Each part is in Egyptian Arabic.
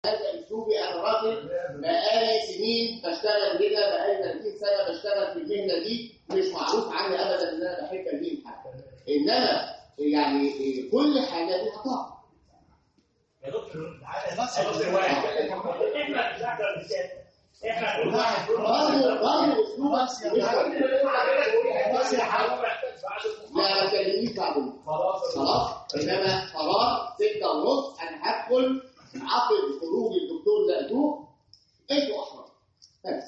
هذا اسلوبي انا راجل بقالي سنين بشتغل هنا بقالي 30 سنه بشتغل في المهنه دي مش معروف عني ابدا ان انا بحب الدين حتى انما يعني كل حاجه ليها طعم يا دكتور يا دكتور واحد احنا احنا برضه برضه اسلوبك مش لا ما تكلمنيش بعد خلاص خلاص انما قرار 6 ونص انا هدخل عقد خروج الدكتور زقزوق انتوا احرار بس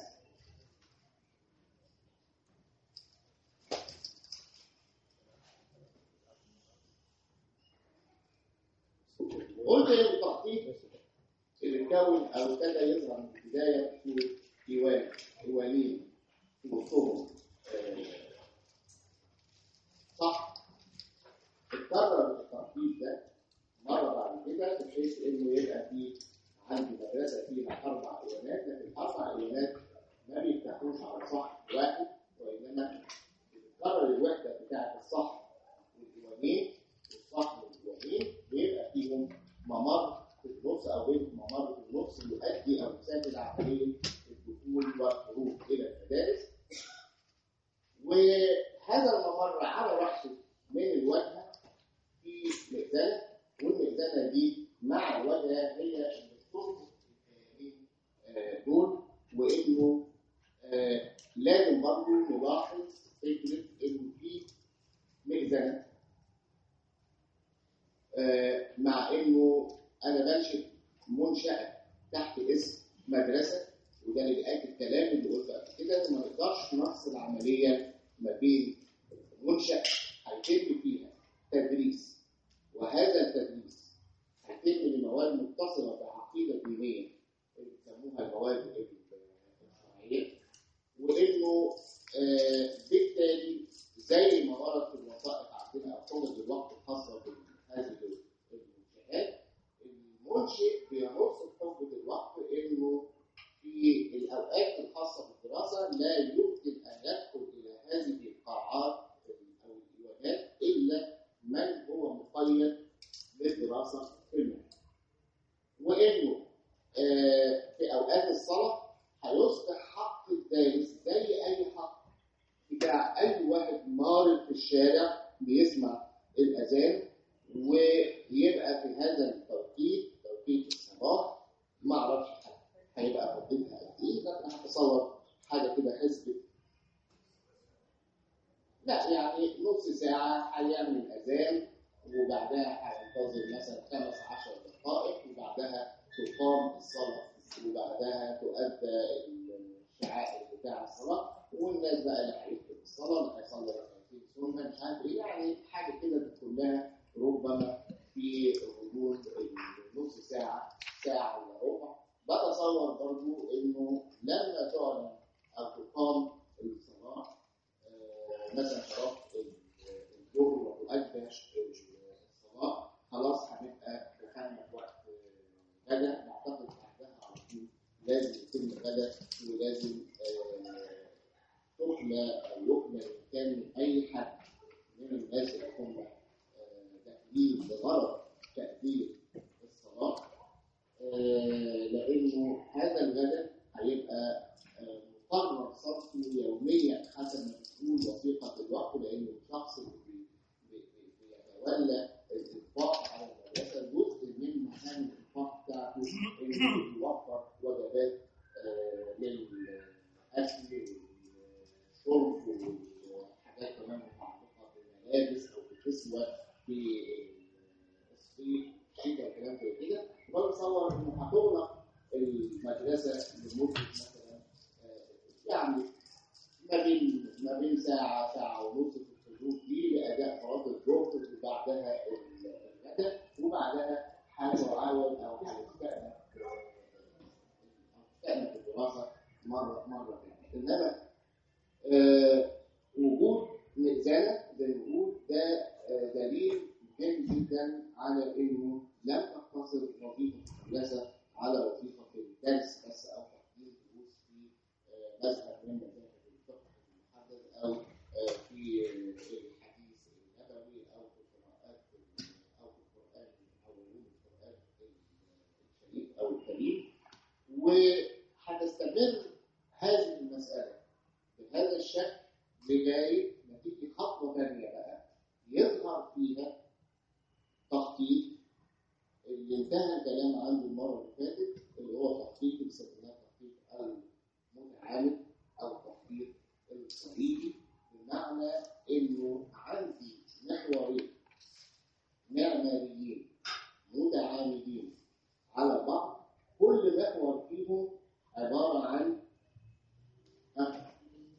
قلت ان التخطيط اللي اتكون او ابتدى يظهر من البدايه في ديوان ديوانين في نصهم آه، صح اتكرر التخطيط ده مره بعد كده بحيث انه يبقى في عندي مدرسه فيها اربع ايوانات لكن الاربع ايوانات ما بيفتحوش على صح واحد وانما بتتكرر الوحده بتاعه الصح والايوانين والصح والايوانين بيبقى فيهم ممر في النص او بين ممر في النص يؤدي او يسهل عمليه الدخول والخروج الى المدارس وهذا الممر على رأسه من الواجهه في مئذنه والمئذنه دي مع الواجهه هي اللي بتربط الكيانين آه، دول وانه آه، لازم برضه نلاحظ فكره انه في مئذنه آه، مع انه انا بنشئ منشأة تحت اسم مدرسة وده للآية الكلام اللي قلته قبل كده إن ما نقدرش نفصل عمليا ما بين منشأة هيتم فيها تدريس وهذا التدريس هيتم لمواد متصلة بعقيدة دينية اللي بيسموها المواد الشرعية وإنه آه، بالتالي زي ما ورد في الوثائق عندنا أو حجج الوقت الخاصة بهذه المنشآت المنشئ بينص بحجة الوقت إنه في الأوقات الخاصة بالدراسة لا يمكن أن يدخل إلى هذه القاعات أو الديوانات إلا من هو مقيد بالدراسة في المنهج وإنه آه، في أوقات الصلاة هيصبح حق الدارس زي أي حق بتاع أي واحد مارد في الشارع بيسمع الأذان ويبقى في هذا التوقيت توقيت الصلاة ما أعرفش حاجة هيبقى مدتها قد إيه لكن هتصور حاجة كده حسبة لا يعني نص ساعة هيعمل أذان وبعدها هينتظر مثلا خمس عشر دقائق وبعدها تقام الصلاة وبعدها تؤدى الشعائر بتاع الصلاة والناس بقى اللي هيكتب الصلاة اللي هيصلي ركعتين سنة مش عارف إيه يعني حاجة كده كلها ربما في حدود نص ساعة ساعة إلا ربع بتصور برضو إنه لما تعلن أو تقام الصلاة آه، مثلا صلاة الظهر وتؤدى الصلاة خلاص هنبقى دخلنا في وقت غدا نعتقد بعدها على طول لازم يتم غدا ولازم آه، تحمى أو يحمى الإمكان من أي حد من الناس اللي هم آه، داخلين بغرض تأدية الصلاة آه، لأنه هذا الغدا هيبقى آه، مقرر صرفه يوميا حسب ما بتقول وثيقة الوقت لأنه الشخص اللي بي- بي- بي- بيتولى الإنفاق على المدرسة جزء من مهام الإنفاق بتاعته إنه يوفر وجبات آه، للأكل والشرب وحاجات كمان متعلقة بالملابس أو بالكسوة في الصيف الشتاء وكلام زي كده وبتصور إنه هتغلق المدرسة لمدة مثلا آه، يعني ما بين ما بين ساعة ساعة ونص في الحدود دي لأداء صلاة الظهر وبعدها الغداء وبعدها هتعاود أو هتستأنف هتستأنف الدراسة مرة مرة ثانية إنما آه، وجود مئذنة زي ما بنقول ده آه، دليل مهم جدا على إنه لم تقتصر وظيفة المدرسة على وظيفة الدرس بس أو تقديم دروس في آه، مذهب من مذاهب الفقه المحدد أو آه، في الحديث النبوي أو في القراءات أو في القرآن أو علوم القرآن الشريف أو الكريم وهتستمر هذه المسألة بهذا الشكل لغاية ما تيجي خطوة ثانية بقى يظهر فيها تخطيط اللي انتهى الكلام عنه المرة اللي فاتت اللي هو تخطيط اللي سميناه تخطيط المتعامل أو تخطيط الصليبي بمعنى إنه عندي محورين معماريين متعامدين على بعض كل محور فيهم عبارة عن ها؟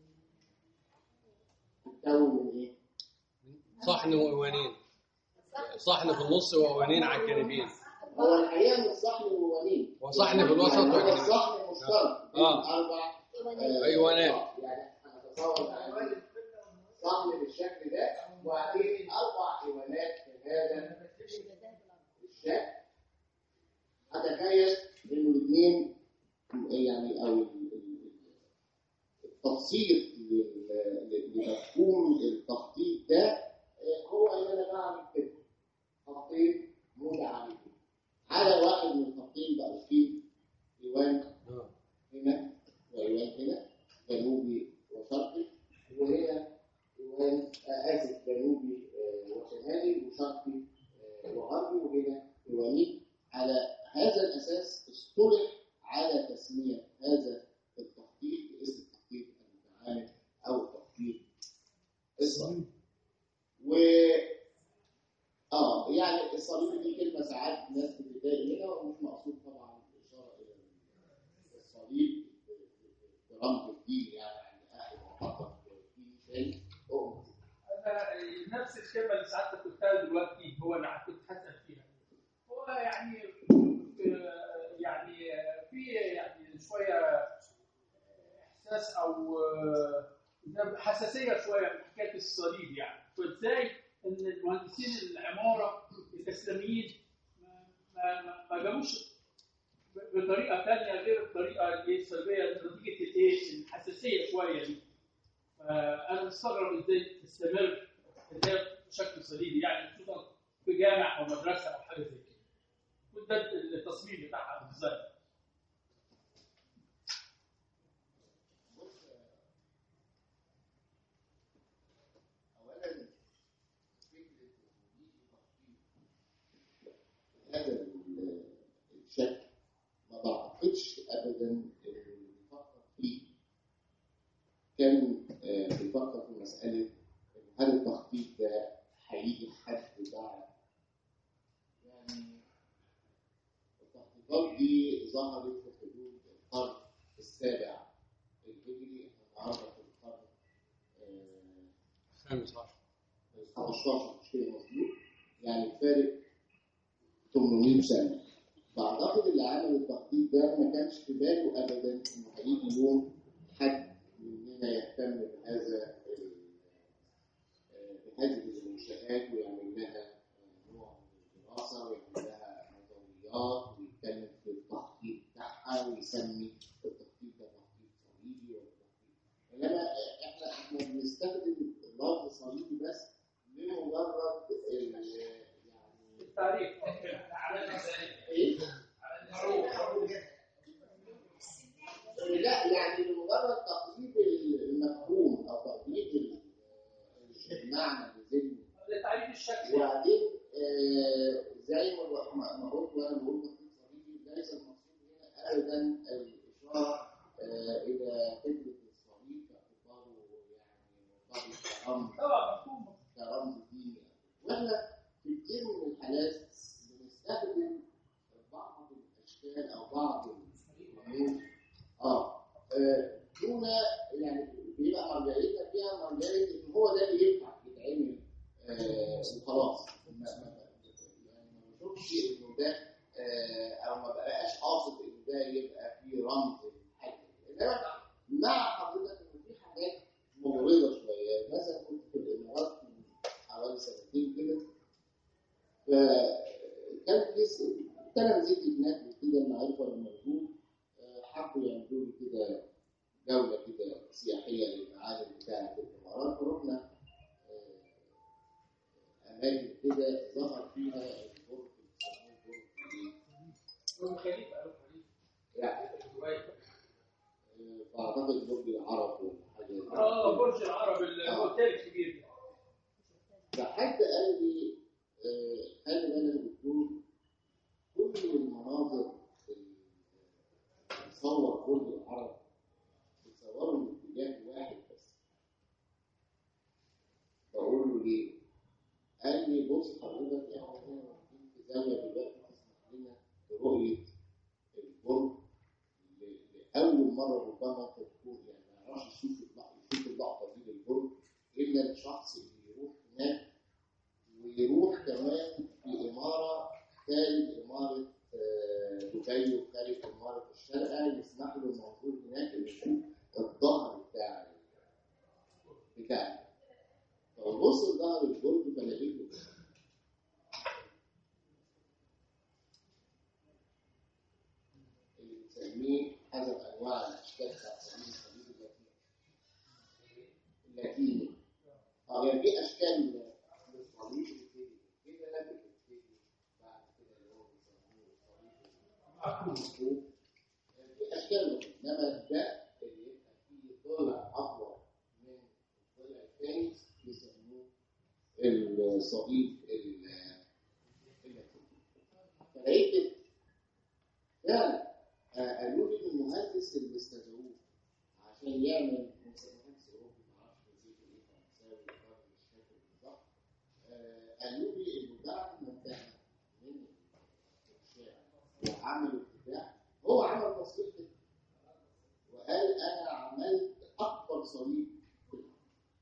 تتكون من ايه؟ صحن وأوانين صحن في النص وأوانين على الجانبين هو الحقيقة مش صحن وولين وصحن في الوسط يعني هو وجانبين الصحن مشترك بين آه. الأربع آه، أيوانات. آه، يعني هنتصور عندي صحن بالشكل ده وبعدين أربع أيوانات بهذا الشكل أتخيل إنه الاثنين يعني أو ال- ال- التبسيط لل- ل- لمفهوم التخطيط ده آه، هو إن أنا بعمل كده خطين متعامدين على واحد من الخطين بقى فيه ايوان آه. هنا وايوان هنا جنوبي وشرقي وهنا ايوان آه، اسف جنوبي آه، وشمالي وشرقي آه، وغربي وهنا ايواني على هذا الاساس اصطلح على تسميه هذا التخطيط باسم التخطيط المتعامل او التخطيط الصليبي و اه يعني الصليبي دي كلمه ساعات ناس بتتضايق منها ومش مقصود طبعا الاشاره الى الصليب برمز الدين يعني عند اهل فقط في شيء أؤمن. انا نفس الكلمه اللي سعادتك قلتها دلوقتي هو اللي كنت هسال فيها هو يعني آه، يعني في يعني شويه احساس او آه، حساسيه شويه من حكايه الصليب يعني فازاي ان المهندسين العماره الاسلاميين ما- ما ما- ما جابوش بطريقه ثانيه غير الطريقه اللي هي السلبيه نتيجه الايه الحساسيه شويه دي فانا مستغرب ازاي تستمر ازاي بشكل صليبي يعني خصوصا في جامع او مدرسه او حاجه زي كده وده التصميم بتاعها بالظبط بص اولا فكره وجود تخطيط هذا ال- الشكل ما بعتقدش ابدا انه اللي بيفكر فيه كان آه، بيفكر في مساله إن هل التخطيط ده هيجي حد بعد يعني التخطيطات دي ظهرت في حدود القرن السابع الهجري احنا النهارده في القرن آه، خامس عشر 15 مش كده مظبوط يعني الفارق 800 سنه بعتقد اللي عمل التخطيط ده ما كانش في باله ابدا انه هيجي يوم حد مننا يهتم بهذا ال- آه، بهذه المنشآت ويعمل لها آه، نوع من الدراسه ويعمل لها نظريات ويتكلم في التخطيط بتاعها ويسمي التخطيط ده تخطيط صليبي ولا تخطيط انما احنا احنا بنستخدم اللفظ صليبي بس لمجرد ال- يعني التاريخ على المسائل ايه؟ معروف لا يعني لمجرد تقريب المفهوم او تقريب ال- المعنى لذهني لتعريف الشكل وبعدين آه، زي ما بق- ما ما قلت وانا بقول تخطيط صليبي ليس المقصود هنا ابدا الاشاره آه، الى فكره الصليب باعتباره يعني مرتبط كرمز طبعا مفهوم كرمز ديني واحنا في كتير من الحالات بنستخدم بعض الاشكال او بعض الامور اه آه، دون يعني بيبقى مرجعيتنا فيها مرجعيه ان هو ده اللي ينفع يتعمل آه، وخلاص ما- ما- يعني ما بشوفش انه ده آه، او ما بقاش قاصد ان ده يبقى فيه رمز لحاجه انما مع حضرتك ان في حاجات مغرضه شويه مثلا كنت في الامارات من حوالي سنتين كده فكان في س- تلامذتي هناك كده المعرفه لما موجود آه، حبوا يعملوا لي كده جوله كده سياحيه للمعالم بتاعه الامارات ورحنا آه، اماكن كده ظهر فيها البرج اللي بيسموه برج ايه؟ والخليفه أو الخليفة. يعني دبي اعتقد برج العرب ولا حاجه زي اه كده. برج العرب الاوتيل الكبير ده فحد قال لي آه، خلي بالك دكتور كل المناظر اللي بتصور برج العرب بتصوروا من اتجاه واحد بس بقول له ليه؟ قال لي بص حضرتك احنا هنا واقفين في زاويه دلوقتي تسمح لنا برؤيه البرج ل- لاول مره ربما تكون يعني ما يعرفش يشوف اللقطه يشوف اللقطه دي للبرج الا الشخص اللي يروح هناك ويروح كمان في إمارة خارج إمارة آه، دبي وخارج إمارة الشارقة يسمح له الموجود هناك إنه يشوف الظهر بتاع بتاعه فببص لظهر البرج فلاقيه كده. اللي بنسميه حسب أنواع الأشكال بتاع صليب الصليب اللاتيني اللاتيني اه يعني في اشكال للصليب بتبتدي كده بتبتدي بعد كده اللي هو بيسموه الصليب في اشكال منه. انما ده اللي يبقى فيه ضلع اطول من الضلع الثاني بيسموه الصليب ال- اللاتيني فلقيت فعلا آه، قالوا لي إن المهندس اللي استدعوه عشان يعمل مهندس اوروبي معرفش وظيفه ايه فرنساوي ايطالي مش فاكر بالظبط آه، قالوا لي انه بعد ما انتهى من الشارع وعمل ابتداع هو عمل تصوير كده وقال انا عملت اكبر صليب في الارض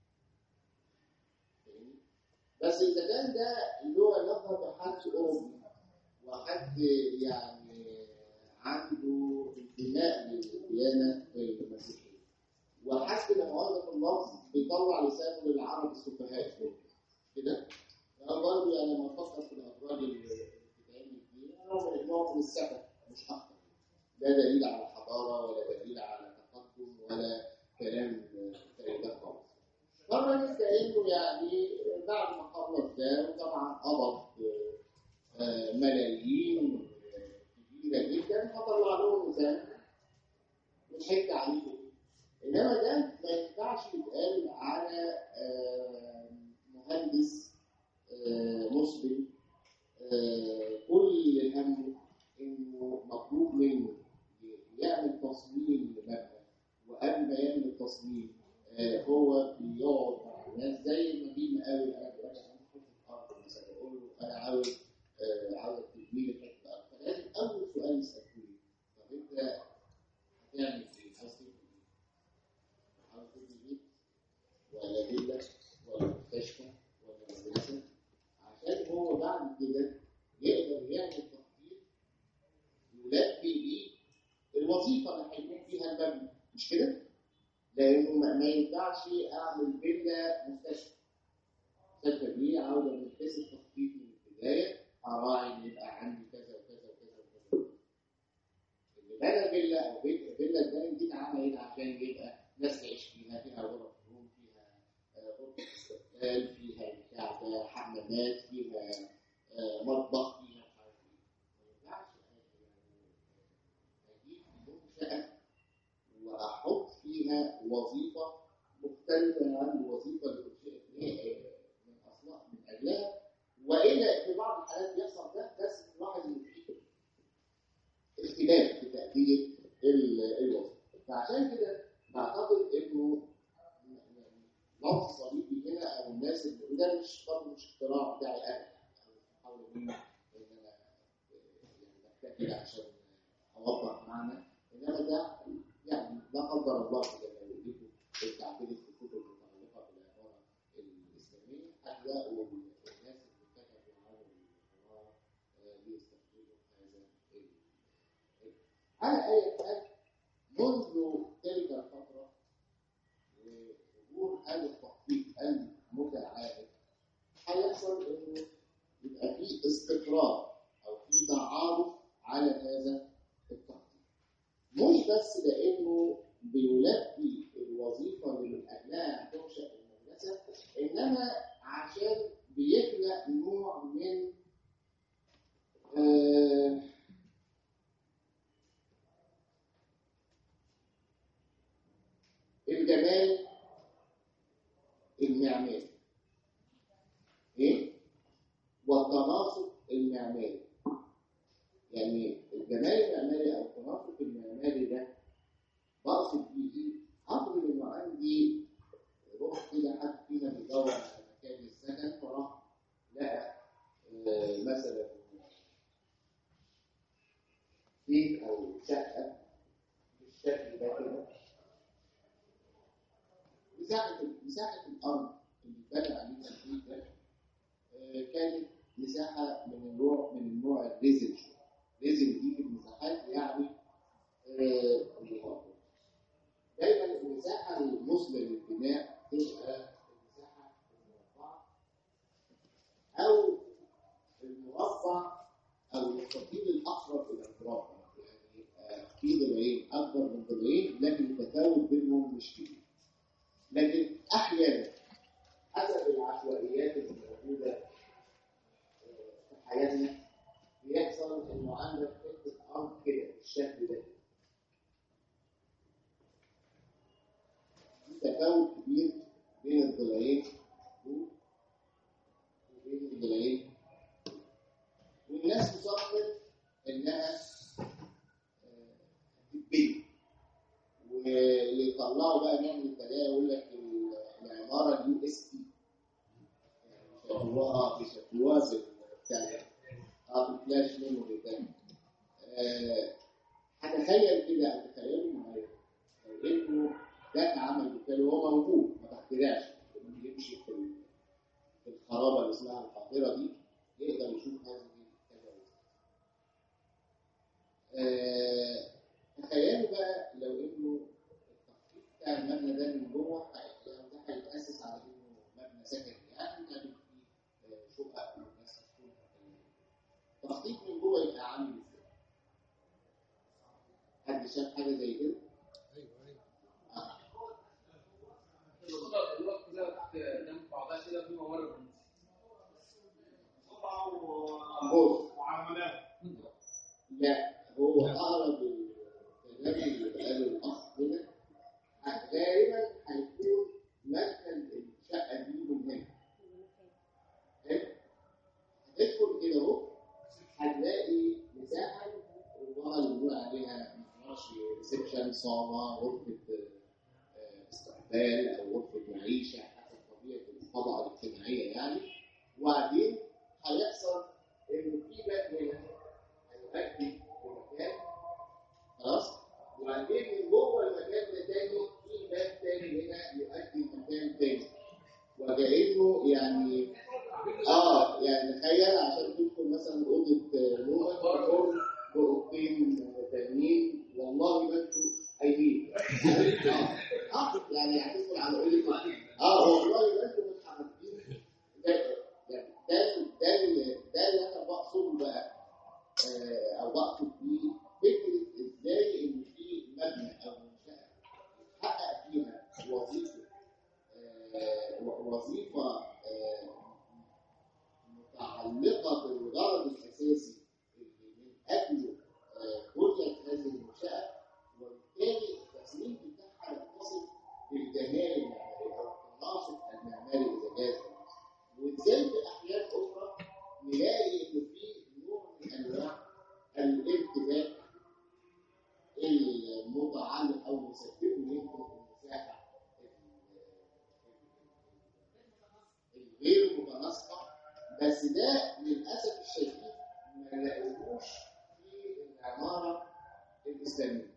فاهمني؟ بس اذا كان ده اللي هو يظهر بحد اوروبي وحد يعني عنده انتماء للديانه المسيحيه وحد لما وظف اللفظ بيطلع لسانه للعرب السفهاء دول كده انا برضه يعني لما افكر في الابراج اللي بتتعمل دي نوع من نوع من السفه مش اكتر لا دليل على حضاره ولا دليل على تقدم ولا كلام زي ده خالص فالراجل كانه يعني بعد ما خلص ده وطبعا قبض آه، ملايين آه، كبيره جدا فطلع لهم مثال وضحكت عليه انما ده ما ينفعش يتقال على آه، مهندس آه، مسلم آه، كل همه انه مطلوب منه يعمل تصميم لمبنى وقبل ما يعمل التصميم آه، هو بيقعد مع الناس زي ما في مقاول انا دلوقتي عندي حته ارض مثلا اقول له انا عاوز آه، عاوز تبني لي حته ارض فلازم اول سؤال يسالوه لي طب انت هتعمل ايه؟ عاوز تبني ايه؟ عاوز تبني بيت ولا فيلا ولا مستشفى ولا مدرسه عشان هو بعد كده يقدر يعمل تخطيط يلبي بيه الوظيفه اللي هيكون فيها المبنى مش كده؟ لانه ما ما ينفعش اعمل فيلا مستشفى مستشفى دي عاوزه من حيث التخطيط من البدايه اراعي ان يبقى عندي كذا وكذا وكذا وكذا اللي بنى فيلا او بيت فيلا اتبنت دي اتعملت عشان يبقى ناس تعيش فيها فيها غرف نوم فيها آه، غرفه استقبال فيها بتاع ده حمامات فيها آه، مطبخ فيها مش عارف ايه ما ينفعش يعني اجيب منشاه واحط فيها وظيفه مختلفه عن الوظيفه اللي انشئت ليها من اصلها من اجلها والا في بعض الحالات بيحصل ده بس نلاحظ ان في اختلاف في تأدية ال- الوظيفة فعشان كده بعتقد انه يعني لفظ صليبي هنا او الناس اللي وده مش برضه مش اختراع بتاعي انا يعني انا بحاول ان انا ان انا يعني بكتفي عشان اوضح معنى انما ده يعني لا قدر الله كده لو اديته التعبير في الكتب المتعلقه بالعباره الاسلاميه هتلاقوا الناس اللي كتبوا عن العباره آه، بيستخدموا هذا ال- على اي حال منذ تلك الفتره وظهور هذا التخطيط المتعارف هيحصل انه يبقى في استقرار او في تعارف على هذا التخطيط مش بس لانه بيلبي الوظيفه اللي من اجلها هتنشا المدرسه انما عشان بيخلق نوع من آه، الجمال المعماري ايه والتناسق المعماري يعني الجمال المعماري او التناسق المعماري ده بقصد بيه ايه؟ اقصد انه عندي روح كده حد فينا بيدور على مكان للسكن فراح لقى آه، مثلا بيت او شقه بالشكل ده كده مساحه مساحه الارض اللي اتبنى عليها البيت ده آه، كانت مساحه من النوع من النوع الريزل ريزل دي في المساحات يعني آه، المخاطر. دايما المساحه المثلى للبناء تبقى المساحه المربعه او المربع او المستطيل الاقرب الى المربع يعني آه، في ضلعين اكبر من ضلعين لكن التفاوت بينهم مش كبير لكن احيانا حسب العشوائيات اللي موجوده آه، في حياتنا بيحصل انه عندك حته ارض كده بالشكل ده في تفاوت كبير بين الضلعين دول وبين الضلعين والناس تصمم انها آه، تتبني واللي يطلعوا بقى نعمل التلاقي يقول لك ال- العماره اليو اس بي شكلوها بيشكلوها زي بتاع اه في الفلاش ميموري ده آه، هتخيل كده او تخيلوا معايا لو انه ده اتعمل بالتالي وهو موجود ما تخترعش يمشي في ال- في الخرابه اللي اسمها القاهره دي يقدر يشوف هذه التجاوز. آه، تخيلوا بقى لو انه التخطيط بتاع المبنى ده من جوه هي- لو ده هيتاسس على انه مبنى سكني يعني تعمل فيه آه، شقق والناس تسكن التخطيط من جوه يبقى عامل ازاي؟ حد شاف حاجه زي كده؟ ايوه ايوه آه. الأوضة الأوضة كلها تحت جنب بعضها كده في ممر بص وعملناه لا هو اقرب الكلام اللي قاله الاخ هنا غالبا هيكون مدخل الشقه دي من هنا حلو؟ هتدخل كده اهو هتلاقي مساحه ورا اللي بنقول عليها معرفش ريسبشن صاله غرفه آه، استقبال او غرفه معيشه حسب طبيعه الطبقه الاجتماعيه يعني وبعدين هيحصل انه في باب هنا هيؤدي لمكان خلاص وبعدين من جوه المكان ده تاني في باب تاني هنا يؤدي لمكان تاني وكأنه يعني اه يعني تخيل عشان تدخل مثلا اوضه نومك تدخل باوضتين تانيين والله ما انتوا قايلين اه اه يعني هتدخل على اوضه اه والله ما انتوا متحركين ده يعني ده ده اللي- ده اللي انا بقصده بقى آه، او بقصد بيه فكره ازاي ان في مبنى او منشاه يتحقق فيها وظيفه آه، و- وظيفه آه، متعلقه بالغرض الاساسي اللي من اجله آه، بنيت هذه المنشاه وبالتالي التصميم بتاعها يتصل بالجمال المعماري او التناسق المعماري اذا جاز الوصف. وازاي في احيان اخرى نلاقي ان في نوع من انواع الارتباك المتعلق او مسببه يمكن المساحه الغير متناسقه بس ده للاسف الشديد ما لاقوش في العماره الاسلاميه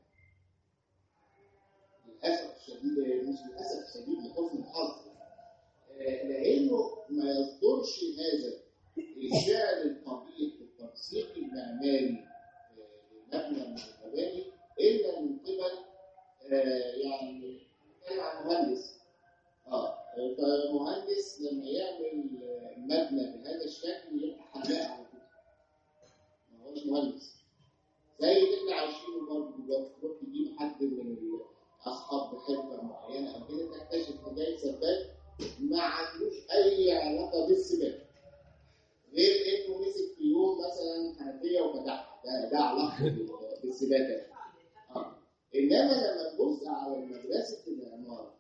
للاسف الشديد مش للاسف الشديد لحسن الحظ آه، لانه ما يصدرش هذا الفعل القبيح التنسيق المعماري آه، لمبنى من المباني الا من قبل آه، يعني نتكلم عن مهندس اه فمهندس لما يعمل آه، مبنى بهذا الشكل يبقى حلاق على فكره ما هوش مهندس زي اللي احنا عايشينه برضه دلوقتي تروح تجيب حد من اصحاب حرفه معينه او كده تكتشف ان جاي سباك ما عندوش اي علاقه بالسباكه غير انه مسك في يوم مثلا حنفيه وفتحها ده ده علاقه بال- بالسباكه آه. انما لما تبص على مدرسه العماره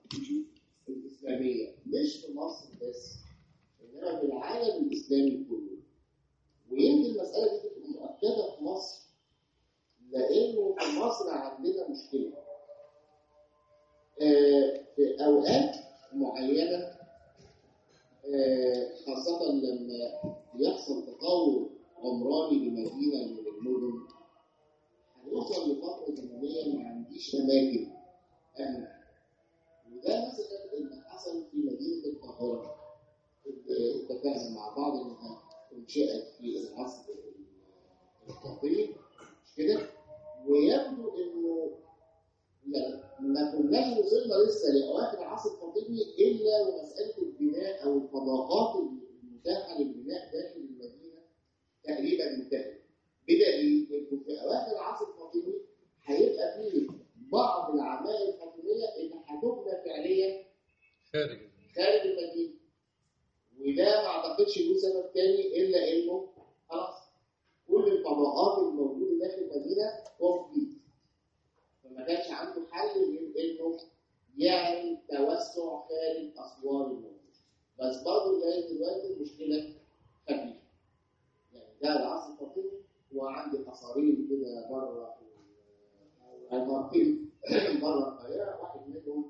مش في مصر بس انما في العالم الاسلامي كله ويمكن المساله دي تبقى مؤكده في مصر لانه في مصر عندنا مشكله آه، في اوقات معينه آه، خاصه لما يحصل تطور عمراني لمدينه من المدن هنوصل لفتره زمنيه ما عنديش اماكن امن وده مثلا اللي حصل في مدينه القاهره اللي اتفقنا مع بعض انها انشئت في العصر الفاطمي مش كده ويبدو انه لا ما كناش وصلنا لسه لاواخر العصر الفاطمي الا ومساله البناء او الفضاءات المتاحه للبناء داخل المدينه تقريبا انتهت بدليل انه في اواخر العصر الفاطمي هيبقى فيه بعض الاعمال الفاطميه اللي هتبنى فعليا خارج خارج المدينه وده ما اعتقدش له سبب تاني الا انه خلاص كل الطبقات الموجوده داخل المدينه كومبليت فما كانش عنده حل غير انه يعمل توسع خارج اسوار المدينه بس برضه لغايه دلوقتي المشكله خفيفه يعني ده العصر الفاطمي وعندي قصرين كده بره عمارتين بره القاهره واحد منهم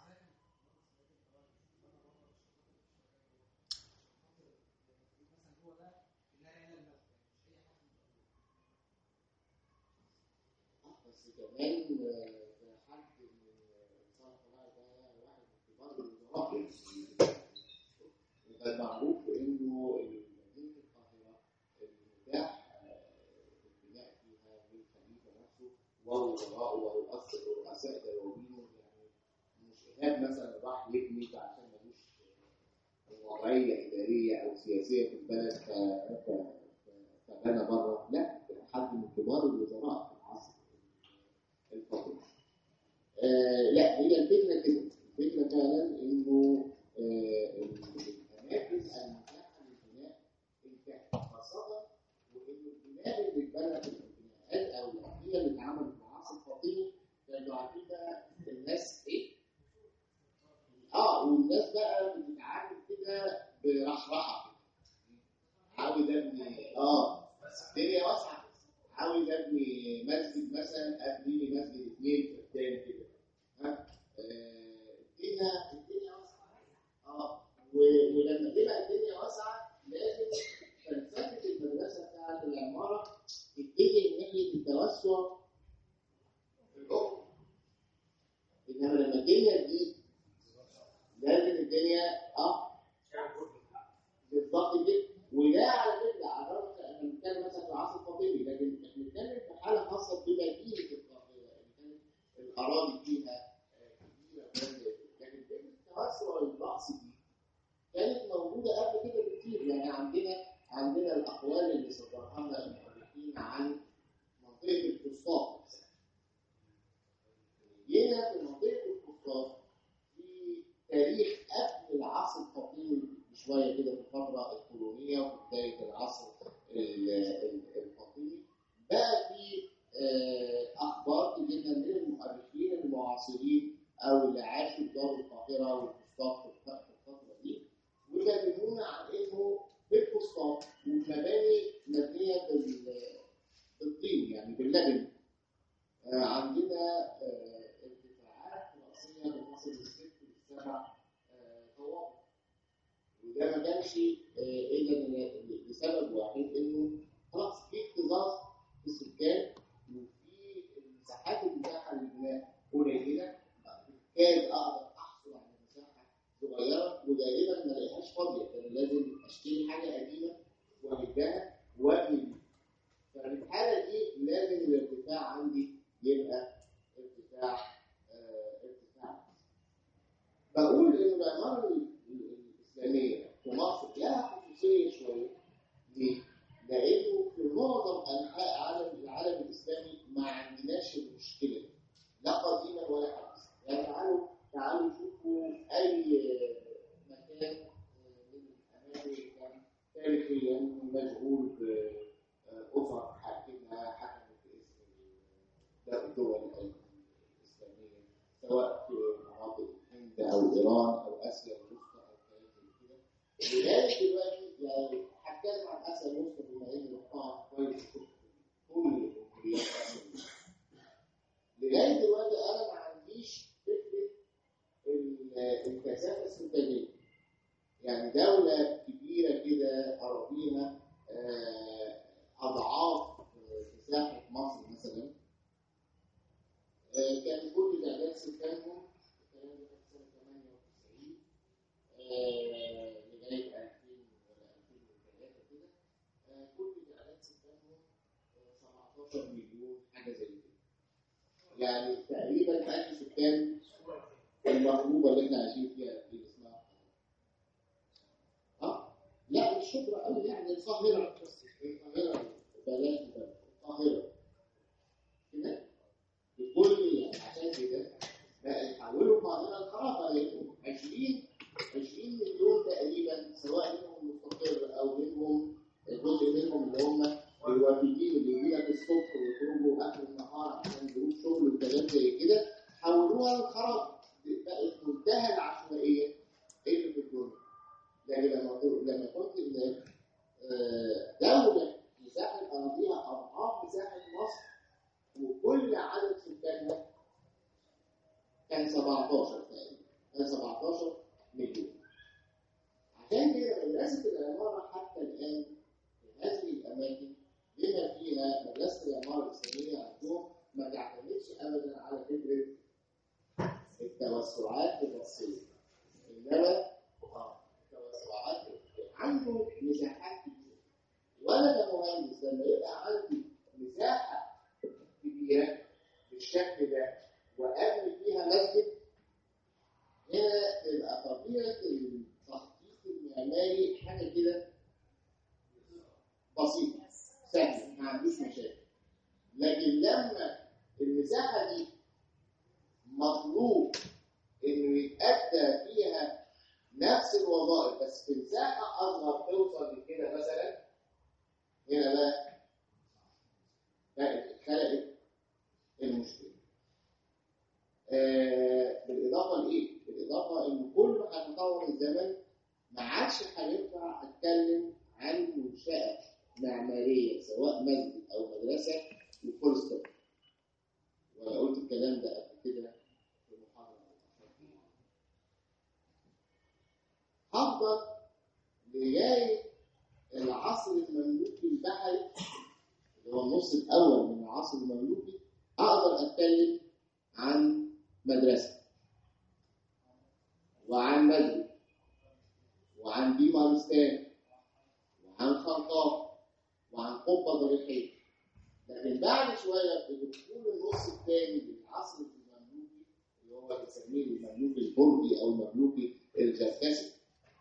بس كمان آه، ده حد من صالح الله ده واحد من كبار الوزراء وكان معروف انه مدينه القاهره المتاح آه، البناء فيها للخليفه نفسه ووزراء ورؤساء رؤساء دواوين يعني مش ايهاب مثلا راح يبني عشان ملوش وضعيه اداريه او سياسيه في البلد ف- ف- ف- فبنى بره لا ده حد من كبار الوزراء في العصر الفاطمي. آه لا هي الفكره كده الفكره فعلا انه آه الاماكن المتاحه للبناء انتهت خاصه وان البناء اللي اتبنى في البناءات او الابنيه اللي اتعملت في العصر الفاطمي كانوا عارفين بقى الناس ايه؟ اه والناس بقى بتتعامل كده برحرحه عاوز ابني اه الدنيا واسعه عاوز ابني مسجد مثلا ابني لي مسجد اثنين في الثاني كده ها آه، الدنيا الدنيا واسعه اه و- ولما تبقى الدنيا واسعه لازم فلسفه المدرسه بتاعت العماره تتجه ناحيه التوسع في الافق انما لما الدنيا تضيق لازم الدنيا اه بالظبط كده وده على فكره على الرغم احنا بنتكلم مثلا في العصر الفاطمي لكن احنا بنتكلم في حاله خاصه بمدينه القاهره يعني كانت الاراضي فيها آه، كبيره وكلام زي كده. لكن فكره التوسع الرأسي دي كانت موجوده قبل كده بكتير يعني عندنا عندنا الاقوال اللي صدرها لنا المؤرخين عن منطقه الفسطاط نفسها. جينا في منطقه الفسطاط في تاريخ قبل العصر الفاطمي بشويه كده في الفتره القولونيه وفي بدايه العصر ال- ال- الفاطمي بقى في آه، اخبار تجينا من المؤرخين المعاصرين او اللي عاشوا في دار القاهره والفسطاط في الف- في الفتره دي وكلمونا عن انه في الفسطاط والمباني مبنيه بال- بالطين يعني باللبن آه، عندنا آه، ارتفاعات راسيه بتصل للست والسبع آه، طوابق وده ما كانش آه، الا ل- لسبب واحد انه خلاص في اكتظاظ في السكان وفي المساحات المتاحه للبناء قليله كاد اقدر احصل على مساحه صغيره وغالبا ما الاقيهاش فاضيه كان لازم اشتري حاجه قديمه واهدها وابني ففي الحاله دي لازم الارتفاع عندي يبقى ارتفاع آه، ارتفاع بقول ان العماره ال- ال- الاسلاميه في مصر لها خصوصيه شويه ليه؟ لانه في معظم انحاء عالم العالم الاسلامي ما عندناش المشكله دي لا قديما ولا حديثا يعني تعالوا تعالوا شوفوا اي مكان من الاماكن اللي كان تاريخيا مشغول باسر حاكمها حكمت باسم الدول الاسلاميه سواء في مناطق الهند او ايران او اسيا الوسطى او لغايه دلوقتي يعني هتكلم عن اسيا الوسطى بما اني رحتها كويس في كل الكليات الاسيويه لغايه دلوقتي انا ما عنديش فكره ال- الكثافه السكانيه يعني دوله كبيره كده اراضيها آه، اضعاف آه، مساحه مصر مثلا آه، كان كل تعداد سكانهم الكلام ده كان سنه 98 آه، لغايه 2000 ولا 2003 كده آه، كل تعداد سكانهم آه، 17 مليون حاجه زي كده يعني تقريبا قد سكان المغلوبه اللي احنا عايشين فيها في اسمها اه لا مش شبرا قوي يعني القاهره القاهره بلاش بلاش القاهره كده بكل يعني عشان كده بقى يحولوا القاهره لخرابه لانهم 20 20 مليون تقريبا سواء منهم مستقر او منهم جزء منهم اللي هم الوافدين اللي يجي لك الصبح ويخرجوا اخر النهار عشان ظروف شغل وكلام زي كده حولوها للخراب بقت منتهى العشوائيه اللي في الدنيا يعني لما كنت- لما كنت هناك آه، دوله مساحه اراضيها اضعاف مساحه مصر وكل عدد سكانها كان 17 تقريبا كان 17 مليون عشان كده مدرسه العماره حتى الان في هذه الاماكن بما فيها مدرسه العماره الاسلاميه عندهم ما تعتمدش ابدا على فكره التوسعات الراسيه انما آه، التوسعات الرأسية. عنده مساحات كبيره وانا كمهندس لما يبقى عندي مساحه كبيره بالشكل ده وابني فيها مسجد هنا تبقى طبيعه التخطيط المعماري حاجه كده بسيطه سهله ما عندوش مشاكل لكن لما المساحه دي مطلوب انه يتأدى فيها نفس الوظائف بس في مساحه اصغر توصل لكده مثلا هنا بقى بقت اتخلقت المشكله. آه بالاضافه لايه؟ بالاضافه ان كل ما هيتطور الزمن ما عادش هينفع اتكلم عن منشاه معماريه سواء مسجد او مدرسه وفول ستوب. وانا قلت الكلام ده قبل كده في محاضره هفضل لغايه العصر المملوكي البحري اللي هو النص الاول من العصر المملوكي اقدر اتكلم عن مدرسه وعن مسجد وعن بيمارستان وعن خنطاف وعن قبه ضريحيه لكن بعد شويه في دخول النص الثاني للعصر المملوكي اللي هو بنسميه المملوك البرجي او المملوكي الجركسي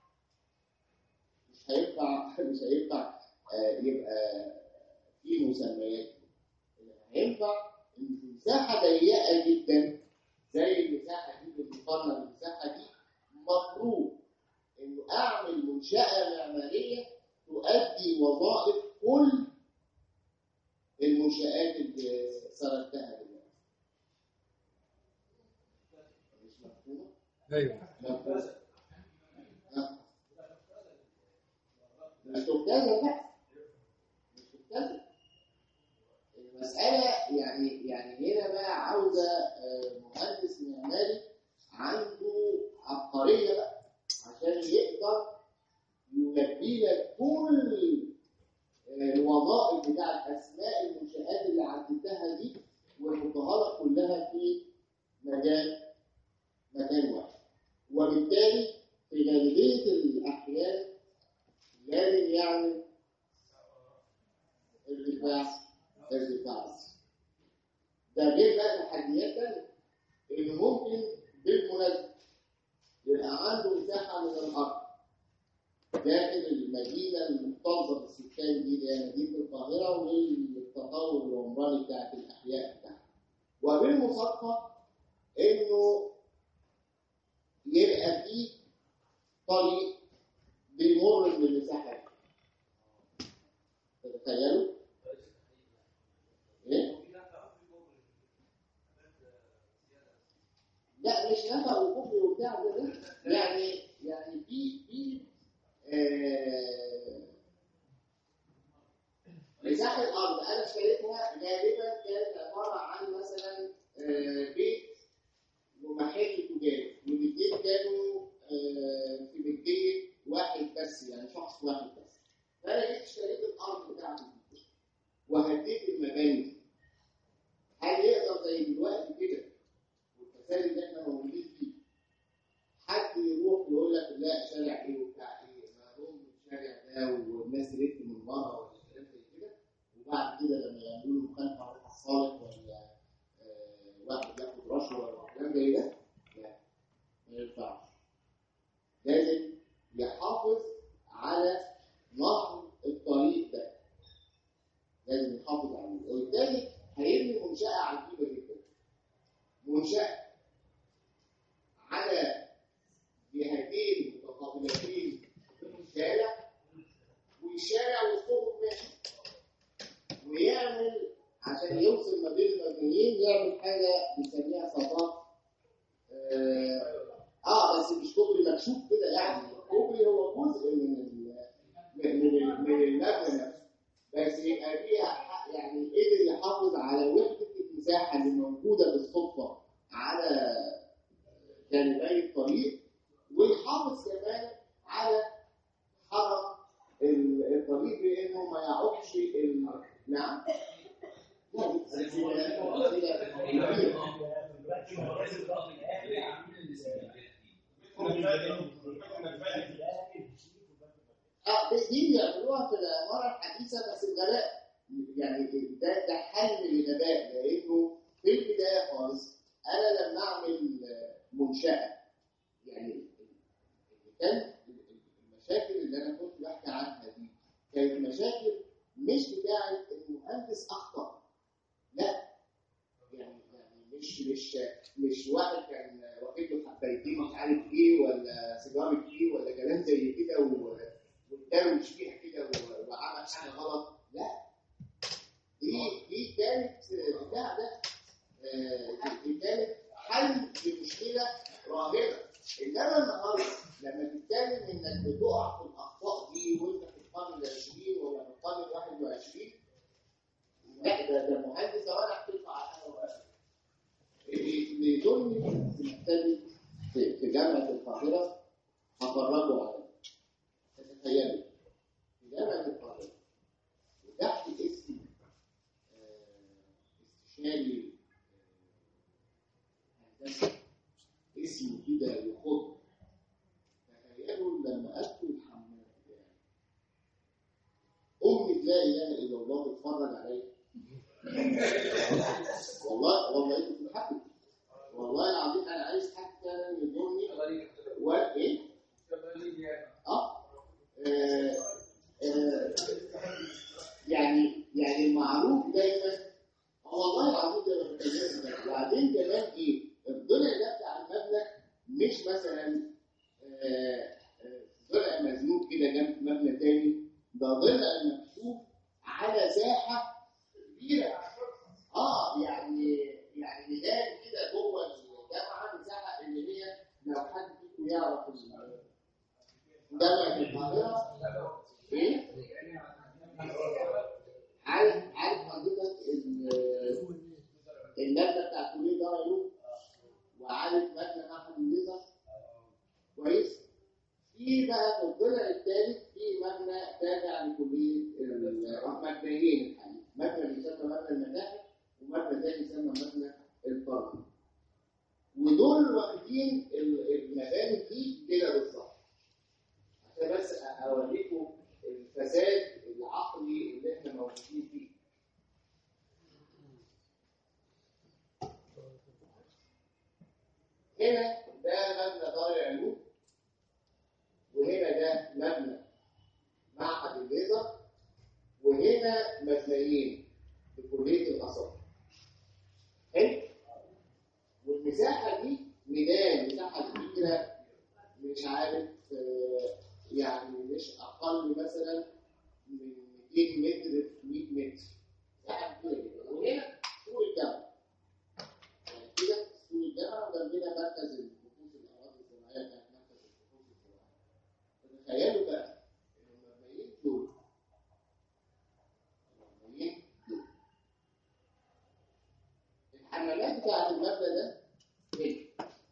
مش هينفع مش هينفع آه، يبقى في مسميات هينفع ان في مساحه ضيقه جدا زي المساحه دي بالمقارنه بالمساحه دي مطلوب انه اعمل منشاه معماريه تؤدي وظائف كل المنشآت اللي سردتها دلوقتي. مش مفهومة؟ ايوه مفهومة. ها؟ مش تبتذل لا مش تبتذل المسألة يعني يعني هنا بقى عاوزة آه، مهندس معماري عنده عبقرية بقى عشان يقدر يلبي لك كل الوظائف بتاع اسماء المنشآت اللي عدتها دي ويحطها لك كلها في مكان مكان واحد وبالتالي في غالبية الأحيان لازم يعمل ارتفاع ارتفاع بس. ده غير بقى تحديات تانية إن ممكن بالمناسبة يبقى عنده مساحة من الأرض داخل المدينة المكتظة بالسكان دي اللي هي مدينة القاهرة والتطور العمراني بتاعت الأحياء بتاعها. وبالمصادفة إنه يبقى فيه طريق بيمر من المساحة دي. تتخيلوا؟ إيه؟ لا مش نفق وكوبري وبتاع ده ده. يعني يعني في في آه، مساحة الأرض أنا اشتريتها غالبا كانت عبارة عن مثلا آه، بيت ومحل تجاري والاثنين كانوا آه، في ملكية واحد بس يعني شخص واحد بس فأنا جيت اشتريت الأرض بتاعتي دي وهديت المباني دي هل يقدر زي دلوقتي كده والفساد اللي احنا موجودين فيه حد يروح يقول لك لا شارع ايه وبتاع ايه ما هم الشارع ده والناس تلف من بره ولا كلام زي كده وبعد كده لما يعملوا له مخالفه على الصالح ولا آه، واحد ياخد رشوه ولا كلام زي ده لا ما ينفعش لازم يحافظ على نهر الطريق ده لازم يحافظ عليه وبالتالي هيبني منشأة عجيبة جدا منشأة على جهتين متقابلتين من الشارع والشارع وسطهم ماشي ويعمل عشان يوصل ما بين المبنيين يعمل حاجة بنسميها صفاء آه, اه بس مش كوبري مكشوف كده يعني الكوبري هو جزء من ال- من من من المبنى نفسه بس يبقى فيها ح- يعني قدر يحافظ على وحدة المساحة اللي موجودة بالصدفة على جانبي الطريق ويحافظ كمان على حرم ال- الطريق بانه ما يعوقش ال... نعم لا، دي- دي- دي- اه دي- دي بيعملوها في العمارة الحديثة بس بغباء يعني ده ده حل للغباء لانه في البداية خالص انا لما اعمل منشأة يعني اللي كان المشاكل اللي انا كنت بحكي عنها دي كانت مشاكل مش بتاعت المهندس اخطأ لا يعني يعني مش مش مش واحد كان واخد له حبايتين مش عارف ايه ولا سيجاره ايه ولا كلام زي كده و- واتدروش فيها كده و- وعمل حاجه غلط لا دي دي كانت بتاع ده آه، دي كانت حل لمشكله راهنه انما النهارده لما تتكلم انك بتقع في الاخطاء دي وانت في القرن العشرين ولا في القرن الواحد وعشرين لا ده ده مهندس وانا احكي لكم على حاجه بقى. اللي يظن في مكتبي في في جامعه القاهره هفرجوا عليه تتخيلوا في جامعه القاهره وتحت اسم آه، استشاري آه، هندسه اسمه كده يخض تخيلوا لما ادخل الحمام بتاعي امي تلاقي لا اله الا الله بتتفرج عليا والله والله انت بتضحكوا والله العظيم انا عايز حد فعلا يزورني وايه اه آه، آه، يعني يعني المعروف دايما هو والله العظيم ده ما بتكلمش ده. وبعدين كمان ايه الضلع ده بتاع المبنى مش مثلا آه، آه، ضلع مزنوق كده جنب مبنى تاني ده ضلع مكشوف على ساحه كبيره اه يعني يعني ميدان كده جوه الجامعه مساحه اللي هي لو حد فيكم يعرف ال- جامعه القاهره ايه؟ عارف عارف حضرتك ال- المبنى بتاع كليه دار علوم وعارف مبنى معهد الليزر كويس؟ في بقى في الضلع الثالث في مبنى تابع لكليه ال- مبنيين الحقيقه مبنى بيسمى مبنى المتاحف ومبنى تاني يسمى مبنى القرن ودول واخدين ال- المباني دي كده بالظبط عشان بس اوريكم الفساد العقلي اللي احنا موجودين فيه هنا ده مبنى دار العلوم وهنا ده مبنى معهد الليزر وهنا مبنيين في كليه الاثار حلو والمساحه دي ميدان مساحه كبيره مش عارف آه، يعني مش اقل مثلا من 200 متر في 100 متر مساحه كبيره جدا وهنا سور الجامعه يعني كده سور الجامعه وجنبنا مركز البحوث الاراضي الزراعيه بتاعت مركز البحوث الزراعيه تخيلوا بقى الحمامات بتاعت المبنى ده هنا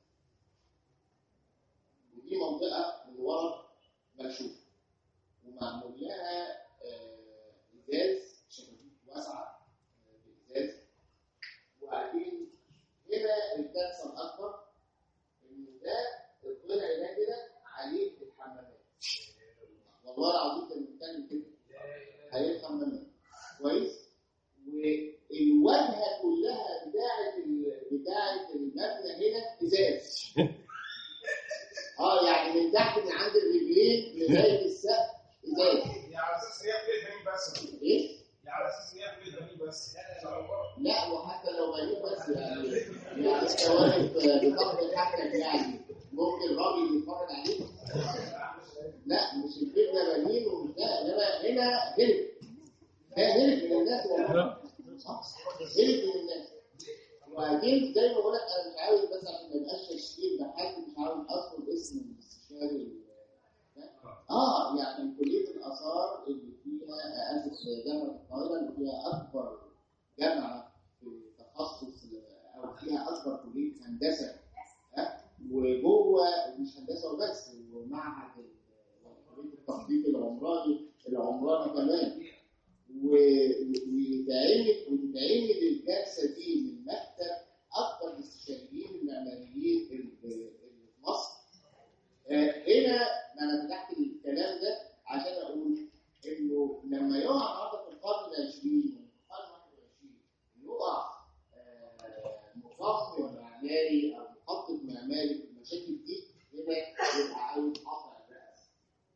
ودي منطقة من ورا مكشوفة ومعمول لها آه، ازاز شبابيك واسعة آه، بازاز وبعدين هنا الكارثة الأكبر إن ده الطلع ده كده عليه الحمامات والله العظيم كان بيتكلم كده عليه الحمامات كويس والواجهه كلها بتاعه ال- بتاعه المبنى هنا ازاز اه يعني من تحت من عند الرجلين لغايه السقف ازاز يعني على اساس ان هي في بنين بس ايه يعني على اساس ان هي في بنين بس لا وحتى لو بنيت بس يعني يعني انت واقف بتاخد حاجتك يعني ممكن راجل يتفرج عليك لا مش الفكره بنين ومش ده انما هنا هرب ده هرب من الناس والله صح؟ هرب من الناس وبعدين زي ما بقول لك انا مش عاوز بس عشان ما يبقاش تشكيل بحد مش عاوز اذكر اسم الاستشاري ال- ده. اه يعني كليه الاثار اللي فيها اسس جامعه القاهره اللي فيها اكبر جامعه في تخصص او فيها اكبر كليه هندسه ها وجوه مش هندسه وبس ومعهد ال- كليه التخطيط العمراني العمراني كمان و- ويتعمل وتتعمل الجلسه دي من مكتب اكبر الاستشاريين المعماريين اللي اللي في مصر آه، هنا ما انا فتحت الكلام ده عشان اقول انه لما يقع النهارده في القرن العشرين والقرن الواحد يقع آه، مصمم معماري او مخطط معماري في المشاكل دي هنا يبقى عاوز قطع الراس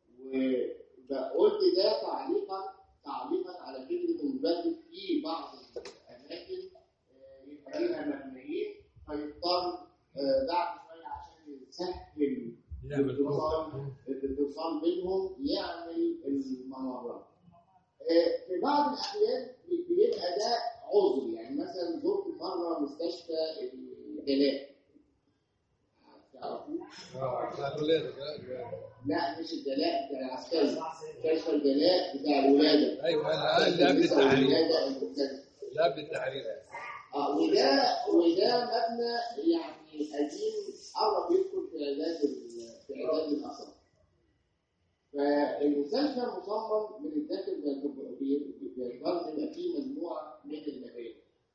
وقلت ده تعليقا تعليقا على فكره ان بدات في بعض الاماكن آه، يبقى فيها مبنيين فيضطر آه، بعد شويه عشان يسهل يعمل الاتصال الاتصال بينهم يعمل الممرات. آه، في بعض الاحيان بيبقى ده عذر يعني مثلا زرت مره مستشفى الجلاء تعرفوه؟ اه بتاع الولاده لا، لا مش الجلاء بتاع العسكري مستشفى الجلاء بتاع الولاده ايوه اللي اللي قبل التحرير الولاده المبتدئه اللي قبل التحرير اه وده وده مبنى يعني قديم قرب يدخل في اعداد ال- في اعداد الاثار. فالمستشفى مصمم من الداخل بيعتبر يبقى فيه مجموعه من المباني.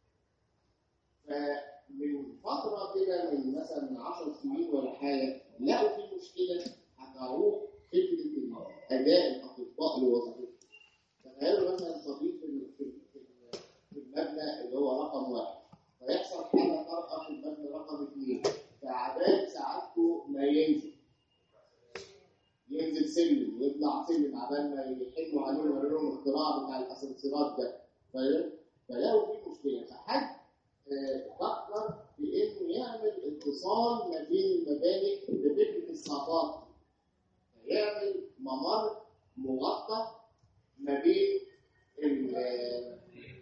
فمن فتره كده من مثلا من 10 سنين ولا حاجه لقوا في مشكله هتعوق فكره اداء الاطباء لوظيفتهم. تخيلوا مثلا طبيب في ال- في ال- في ال- في المبنى اللي هو رقم واحد فيحصل حاله طارئه في المبنى رقم اثنين فعبال سعادته ما ينزل ينزل سلم ويطلع سلم عبال ما يحلوا عليه ويوروا لهم الاختراع بتاع الاسانسيرات ده فاهم؟ فلقوا في مشكله فحد آه، فكر في انه يعمل اتصال ما بين المباني بفكره الصعقات يعمل ممر مغطى ما بين ال-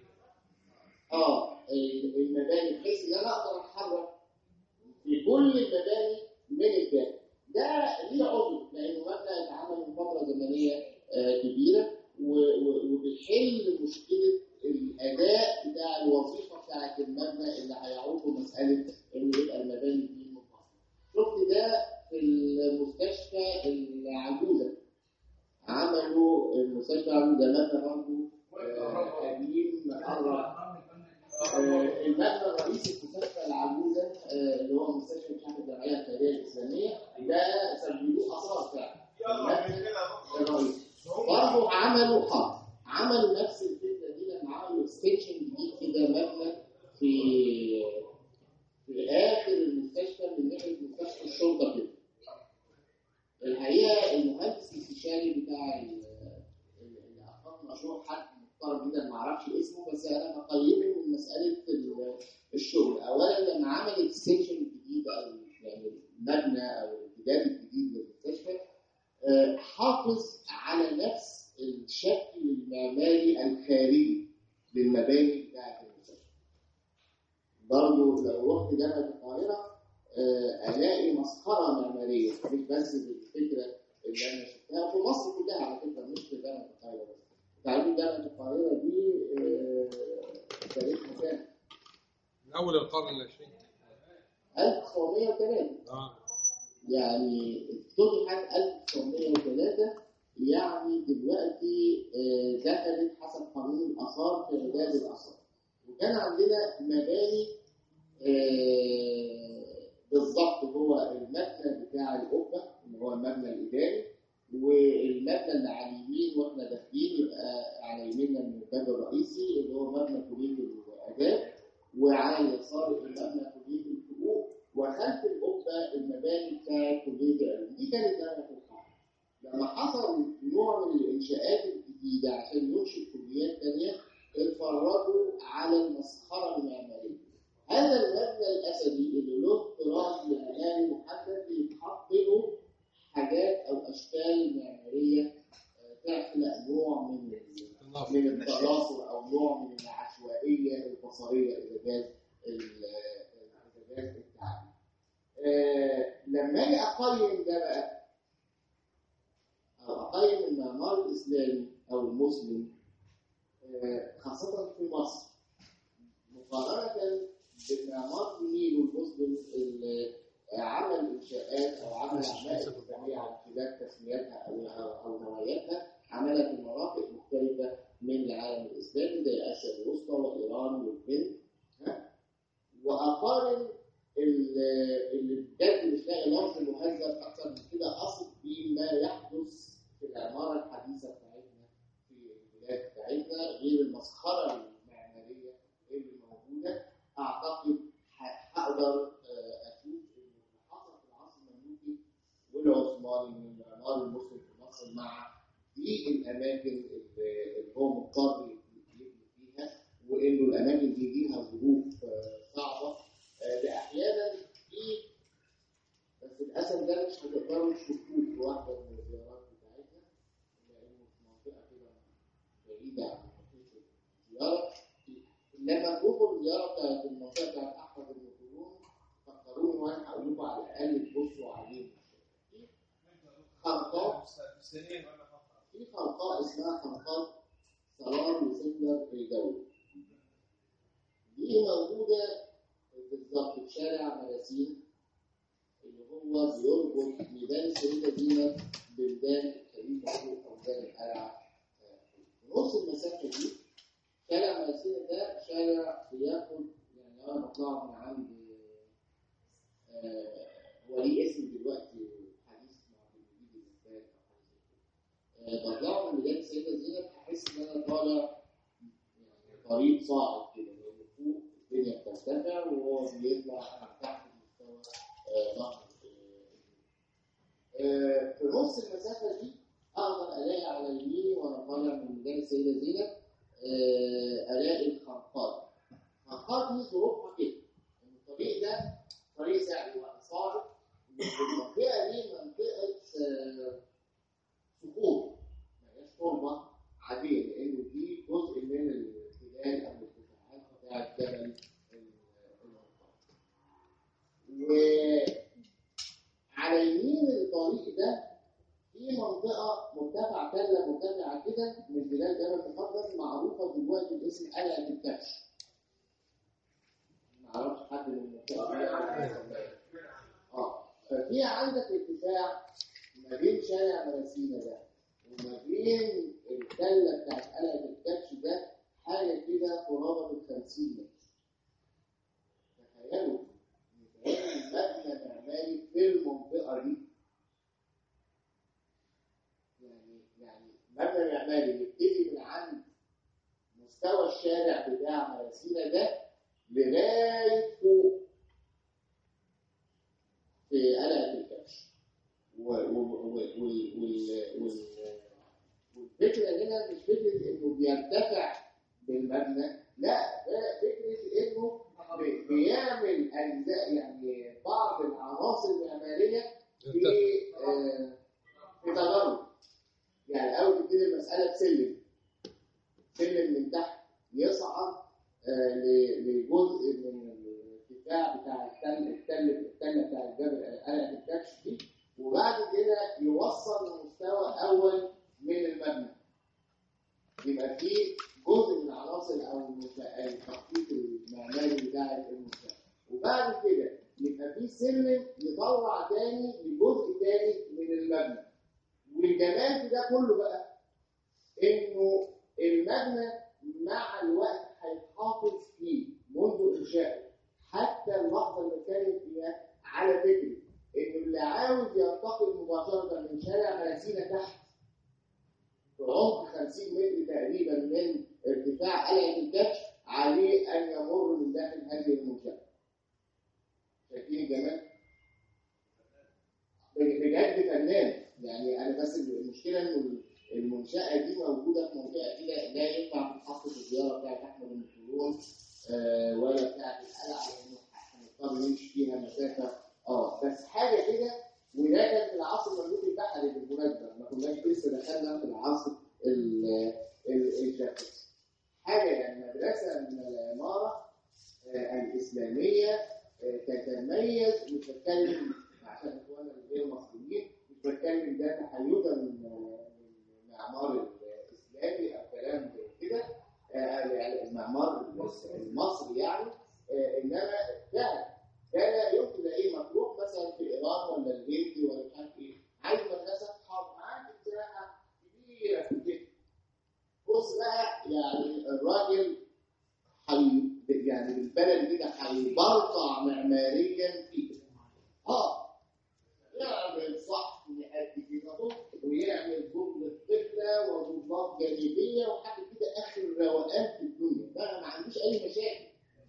اه المباني بحيث ان انا اقدر اتحرك في كل المباني من الداخل ده ليه عذر لانه مبنى اتعمل من فتره زمنيه آه، كبيره و- و- وبيحل مشكله الاداء بتاع الوظيفه بتاعت المبنى اللي هيعوقه مساله ان يبقى المباني دي منفصله. شفت ده في المستشفى العجوزه عملوا المستشفى العجوزه مبنى برضه آه، قديم قرب آه، المبنى الرئيسي المستشفى العجوزه آه، اللي هو مستشفى مشاهد الجمعيه الخيريه الاسلاميه ده سميوه اثار فعلا المبنى الرئيسي برضه عملوا حرب عملوا نفس الفكره دي لما عملوا اكستنشن جديد كده مبنى في في اخر المستشفى من ناحيه مستشفى الشرطه كده الحقيقه المهندس الاستشاري بتاع ال- اللي اقام المشروع حد محترم جدا ما اعرفش اسمه بس انا بقيمه من مساله ال- الشغل اولا لما عمل اكستنشن جديد او يعني مبنى او الامتداد الجديد للمستشفى آه، حافظ على نفس الشكل المعماري الخارجي للمباني بتاعت المستشفى. برضه لو رحت جامعه القاهره آه، الاقي مسخره معماريه مش بس بالفكره اللي انا شفتها في مصر كلها على فكره مش في جامعه القاهره بس. تعرفين جامعه القاهره دي آه، تاريخها كام؟ من اول القرن العشرين 1903 اه يعني افتتحت 1903 يعني دلوقتي آه، دخلت حسب قانون الآثار في عداد الآثار وكان عندنا مباني آه، بالظبط هو المبنى بتاع القبة اللي هو المبنى الإداري والمبنى اللي على اليمين واحنا داخلين يبقى على يميننا من الباب الرئيسي اللي هو مبنى كلية الآداب وعلى اليسار المبنى كلية الحقوق وخلف القبة المباني بتاعت كلية العلوم دي كانت جامعة القاهرة لما حصل نوع من الإنشاءات الجديدة عشان ينشئ كليات تانية اتفرجوا على المسخرة المعمارية هذا المبنى الأثري اللي له تراث معماري محدد بيتحط له حاجات أو أشكال معمارية آه، تخلق نوع من ال- من التناثر او نوع من العشوائيه البصريه اذا جاز ال- اذا جاز التعبير. آه، لما اجي اقيم ده بقى او اقيم المعمار الاسلامي او المسلم آه، خاصه في مصر مقارنه بالمعمار الديني والمسلم اللي عمل انشاءات او عمل اعمال اسلاميه على خلاف تسمياتها او او أو نوعيتها عملها في مناطق مختلفه من العالم الاسلامي زي اسيا الوسطى وايران والهند ها؟ واقارن ال- اللي بجد مش لاقي لفظ مهذب اكثر من كده اقصد بما يحدث في العماره الحديثه بتاعتنا في البلاد بتاعتنا غير المسخره المعماريه اللي موجوده اعتقد ه- هقدر آه، اشوف ان اللي حصل في العصر المملوكي والعثماني من المعمار المسلم في مصر مع دي الاماكن اللي اللي هو مضطر يبني فيها وانه الاماكن دي ليها ظروف آه، صعبه آه، ده احيانا في بس للاسف ده مش هتقدروا تشوفوه في واحده من الزيارات بتاعتنا لانه في منطقه كده بعيده عن منطقه الزياره لما تروحوا الزياره بتاعت المنطقه بتاعت احمد بن طولون فكروني وانا هقول لكم على الاقل تبصوا عليه في خنقاء مستنيين ولا فتره في خنقاء اسمها خنقاء صلاح وسندر الجوي دي موجودة بالظبط في شارع مراسيل اللي هو بيربط ميدان السيدة زينب بميدان خليفة فوق أو ميدان القلعة في نص المسافة دي شارع مراسيل ده شارع بياخد يعني لو أنا بطلع من عند آه، هو ليه اسم دلوقتي حديث مع المجيد الإسلام أو حاجة زي كده. آه، بطلع من ميدان السيدة زينب هحس إن أنا طالع يعني طريق صاعد كده لأن فوق الدنيا بترتفع وهو بيطلع من تحت مستوى آه، نهر آه، آه، في نص المسافة دي أقدر ألاقي على يميني وأنا طالع من ميدان السيدة زينب آه، ألاقي الخنقات. الخنقات دي ظروفها كده إن الطريق ده طريق سهل وصاعد والمنطقة دي منطقة آه، صخور ما هياش تربة عادية لأنه دي جزء من التلال أو الارتفاعات بتاعة جبل المنطقة. وعلى يمين الطريق ده في منطقة مرتفعة تلة مرتفعة كده من خلال جبل مقدس معروفة دلوقتي باسم قلعة الكبش. معرفش حد من المنطقة دي اه ففي عندك ارتفاع ما بين شارع مراسينا ده وما بين التله بتاعت قلعه الكبش ده حاجه كده قرابه من 50 متر. تخيلوا متهيألي مبنى معماري في المنطقه دي يعني يعني مبنى معماري يبتدي من عند مستوى الشارع بتاع مراسينا ده لغايه فوق في قلعه الكبش. و- و- و- وال- وال- وال- والفكره هنا مش فكره انه بيرتفع بالمبنى لا ده فكره انه بي- بيعمل اجزاء يعني بعض العناصر المعماريه في آه، في تدرج يعني اول تبتدي المساله بسلم سلم من تحت يصعد آه، ل- لجزء من الارتفاع بتاع التل التل التله بتاع الجبل آه، قلعه الكبش دي وبعد كده يوصل لمستوى اول من المبنى يبقى في جزء من عناصر او المنشأ- التخطيط المعماري بتاع المنشأة وبعد كده يبقى في سلم يطلع تاني لجزء تاني من المبنى والجمال في ده كله بقى انه المبنى مع الوقت هيتحافظ فيه منذ انشائه حتى اللحظه اللي بنتكلم فيها على فكره انه اللي عاوز ينتقل مباشره من شارع مراسينا تحت في عمق 50 متر تقريبا من ارتفاع قلعه الكشف عليه ان يمر من داخل هذه المنشاه. شايفين الجمال؟ بجد فنان يعني انا بس المشكله انه المنشاه دي موجوده في منطقه كده لا ينفع تتحط في الزياره بتاعت احمد بن طولون آه ولا بتاعت القلعه لانه هنضطر نمشي فيها مسافه اه بس حاجه كده وده كان في العصر المملوك البحري بالمناسبه ما كناش لسه دخلنا في العصر ال- ال- الشافعي حاجه يعني مدرسه من العماره آه، الاسلاميه آه، تتميز مش بتكلم عشان اخواننا الغير مصريين مش بتكلم ده تحيزا من من المعمار الاسلامي او كلام زي كده آه، يعني المعمار المصري يعني آه، انما فعلا ده لا يمكن لاقيه مطروح مثلا في ايران ولا الهند ولا مش عارف ايه عايز مدرسه تحافظ عندي مساحه كبيره في البيت بص بقى يعني الراجل حي يعني بالبلد كده هيبرطع معماريا فيه اه يعمل صح قد كده اهو ويعمل ظل القبله وظلات جانبيه وحاجه كده اخر روقان في الدنيا بقى ما عندوش اي مشاكل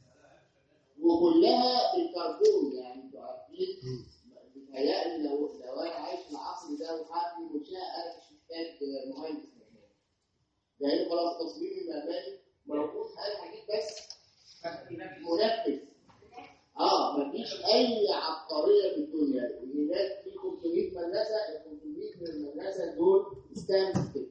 وكلها بالكربون يعني انتوا عارفين بيتهيألي لو لو انا عايش في العصر ده وهبني منشاه انا مش محتاج مهندس معماري لان خلاص التصميم المعماري موجود انا هجيب بس منفذ اه مفيش اي عبقريه في الدنيا هناك في 500 مدرسه ال 500 من المدرسه دول ستامب كده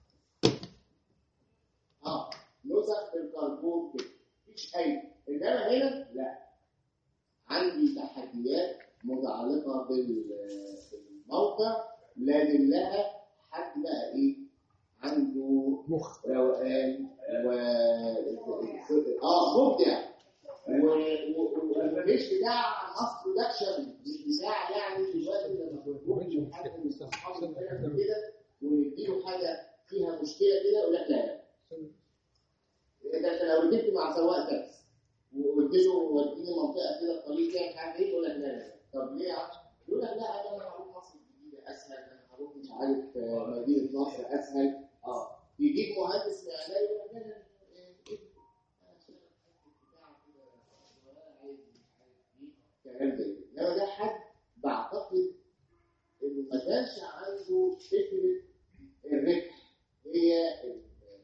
اه نسخ بالكربون كده مفيش اي انما هنا لا عندي تحديات متعلقه بال- بالموقع لازم لها حد بقى ايه عنده مخ روقان و اه مبدع و- و- ومش بتاع ماس برودكشن مش بتاع يعني دلوقتي لما بنروح لحد من اصحابنا بنعمل كده ونديله حاجه فيها مشكله كده يقول لك لا لا انت أنت لو ركبت مع سواق تاكسي وقلت له وديني منطقه كده الطريق فيها مش عارف ايه يقول لك لا لا لا. طب ليه يا عم؟ يقول لك لا انا هروح مصر الجديده اسهل انا هروح مش عارف آه، مدينه نصر اسهل اه يجيب مهندس معماري يقول لك لا لا لا، آه، إيه؟ أنا هشتغل في حتة بتاع كده، وأنا عايز مش عارف إيه، كلام زي كده انما ده حد بعتقد انه ما كانش عنده فكره الربح هي ال-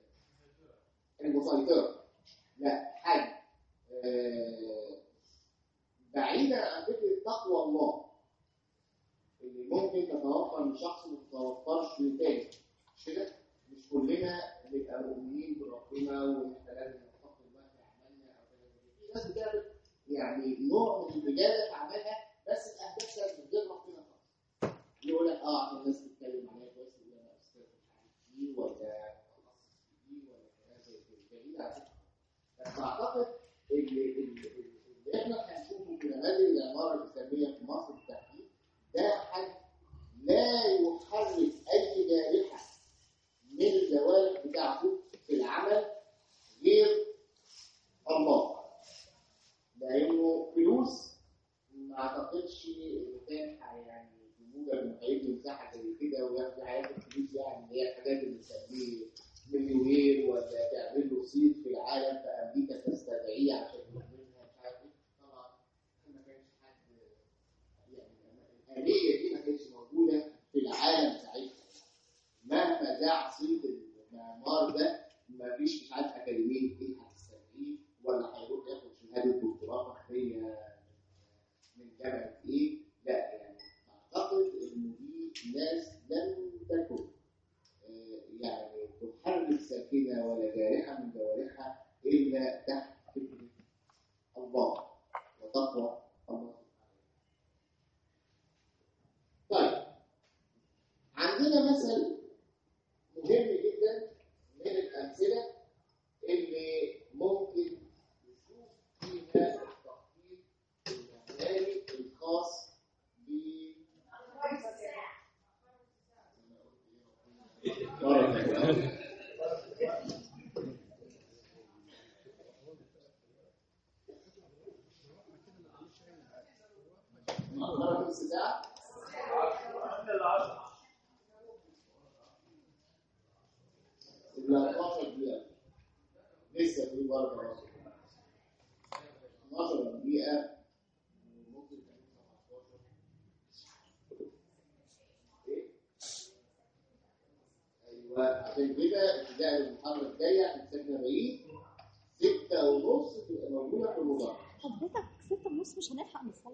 المسيطره لا حد آه، بعيدا عن فكره تقوى الله اللي ممكن تتوفر لشخص وما تتوفرش لتاني مش كده؟ مش كلنا نبقى مؤمنين بربنا وان احنا لازم نتقي الله في اعمالنا او كده في ناس بتعمل يعني نوع من الرجاله في اعمالها بس الاهداف كانت من غير ربنا خالص يقول لك اه عشان الناس تتكلم عليا كويس يقول انا استاذ مش عارف ايه ولا متخصص في ايه ولا كلام زي كده بعيد عن فكرة. بس اعتقد اللي, اللي, اللي احنا هنشوفه في نماذج العماره الاسلاميه في مصر بالتحديد ده حد لا يحرك اي جارحه من الجوارح بتاعته في العمل غير الله لانه فلوس ما اعتقدش انه كان ح- يعني بموجب انه هيبني مساحه زي كده وياخد هياخد فلوس يعني اللي هي الحاجات اللي بنسميه مليونير ولا تعمل له صيت في العالم فامريكا تستدعيه عشان يعملها مش عارف ايه طبعا ما كانش حد يعني الآلية دي ما كانتش موجودة في العالم ساعتها مهما داع صيت المعمار ده ما فيش مش عارف أكاديمية إيه هتستدعيه ولا هيروح ياخد شهادة دكتوراه فخرية من جامعة إيه لا يعني أعتقد إن دي ناس لم تكن آه، يعني تحرك ساكنة ولا جارحة من جوارحها إلا تحت فكرة الله وتقوى الله طيب عندنا مثل مهم جدا من الأمثلة اللي ممكن نشوف فيها التخطيط المعماري مأخرة نص ساعة من العشرة يبقى 12 دقيقة لسه في برضه 12 دقيقة ممكن تعمل 17 إيه؟ ايوه عشان كده ابتداء المحاضرة الجاية هنسيبنا بعيد ستة ونص تبقى موجودة في المدرج حضرتك ستة ونص مش هنلحق نصلي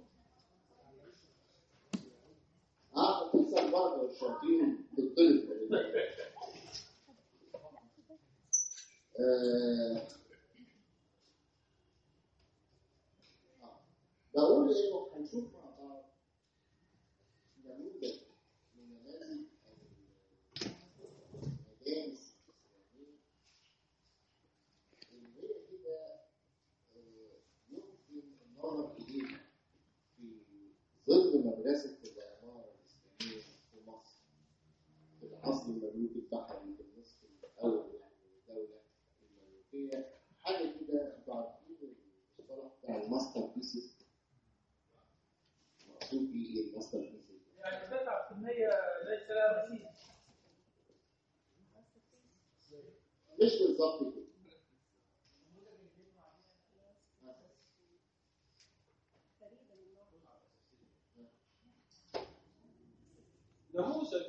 اه بتكسر البركة والشياطين تطلب آه، بقول انه هنشوف مع بعض نموذج من نماذج المدارس الاسلاميه اللي هي كده آه، يمكن النظر اليها في ظل مدرسه العماره الاسلاميه في مصر في العصر المملوكي البحري في النصف الاول يعني الدوله المملوكيه حاجه كده انتوا عارفين المصطلح بتاع الماستر بيسز مقصود بيه ايه الماستر بيسز؟ يعني قطع فنية ليس لها مثيل مش بالظبط كده نموذج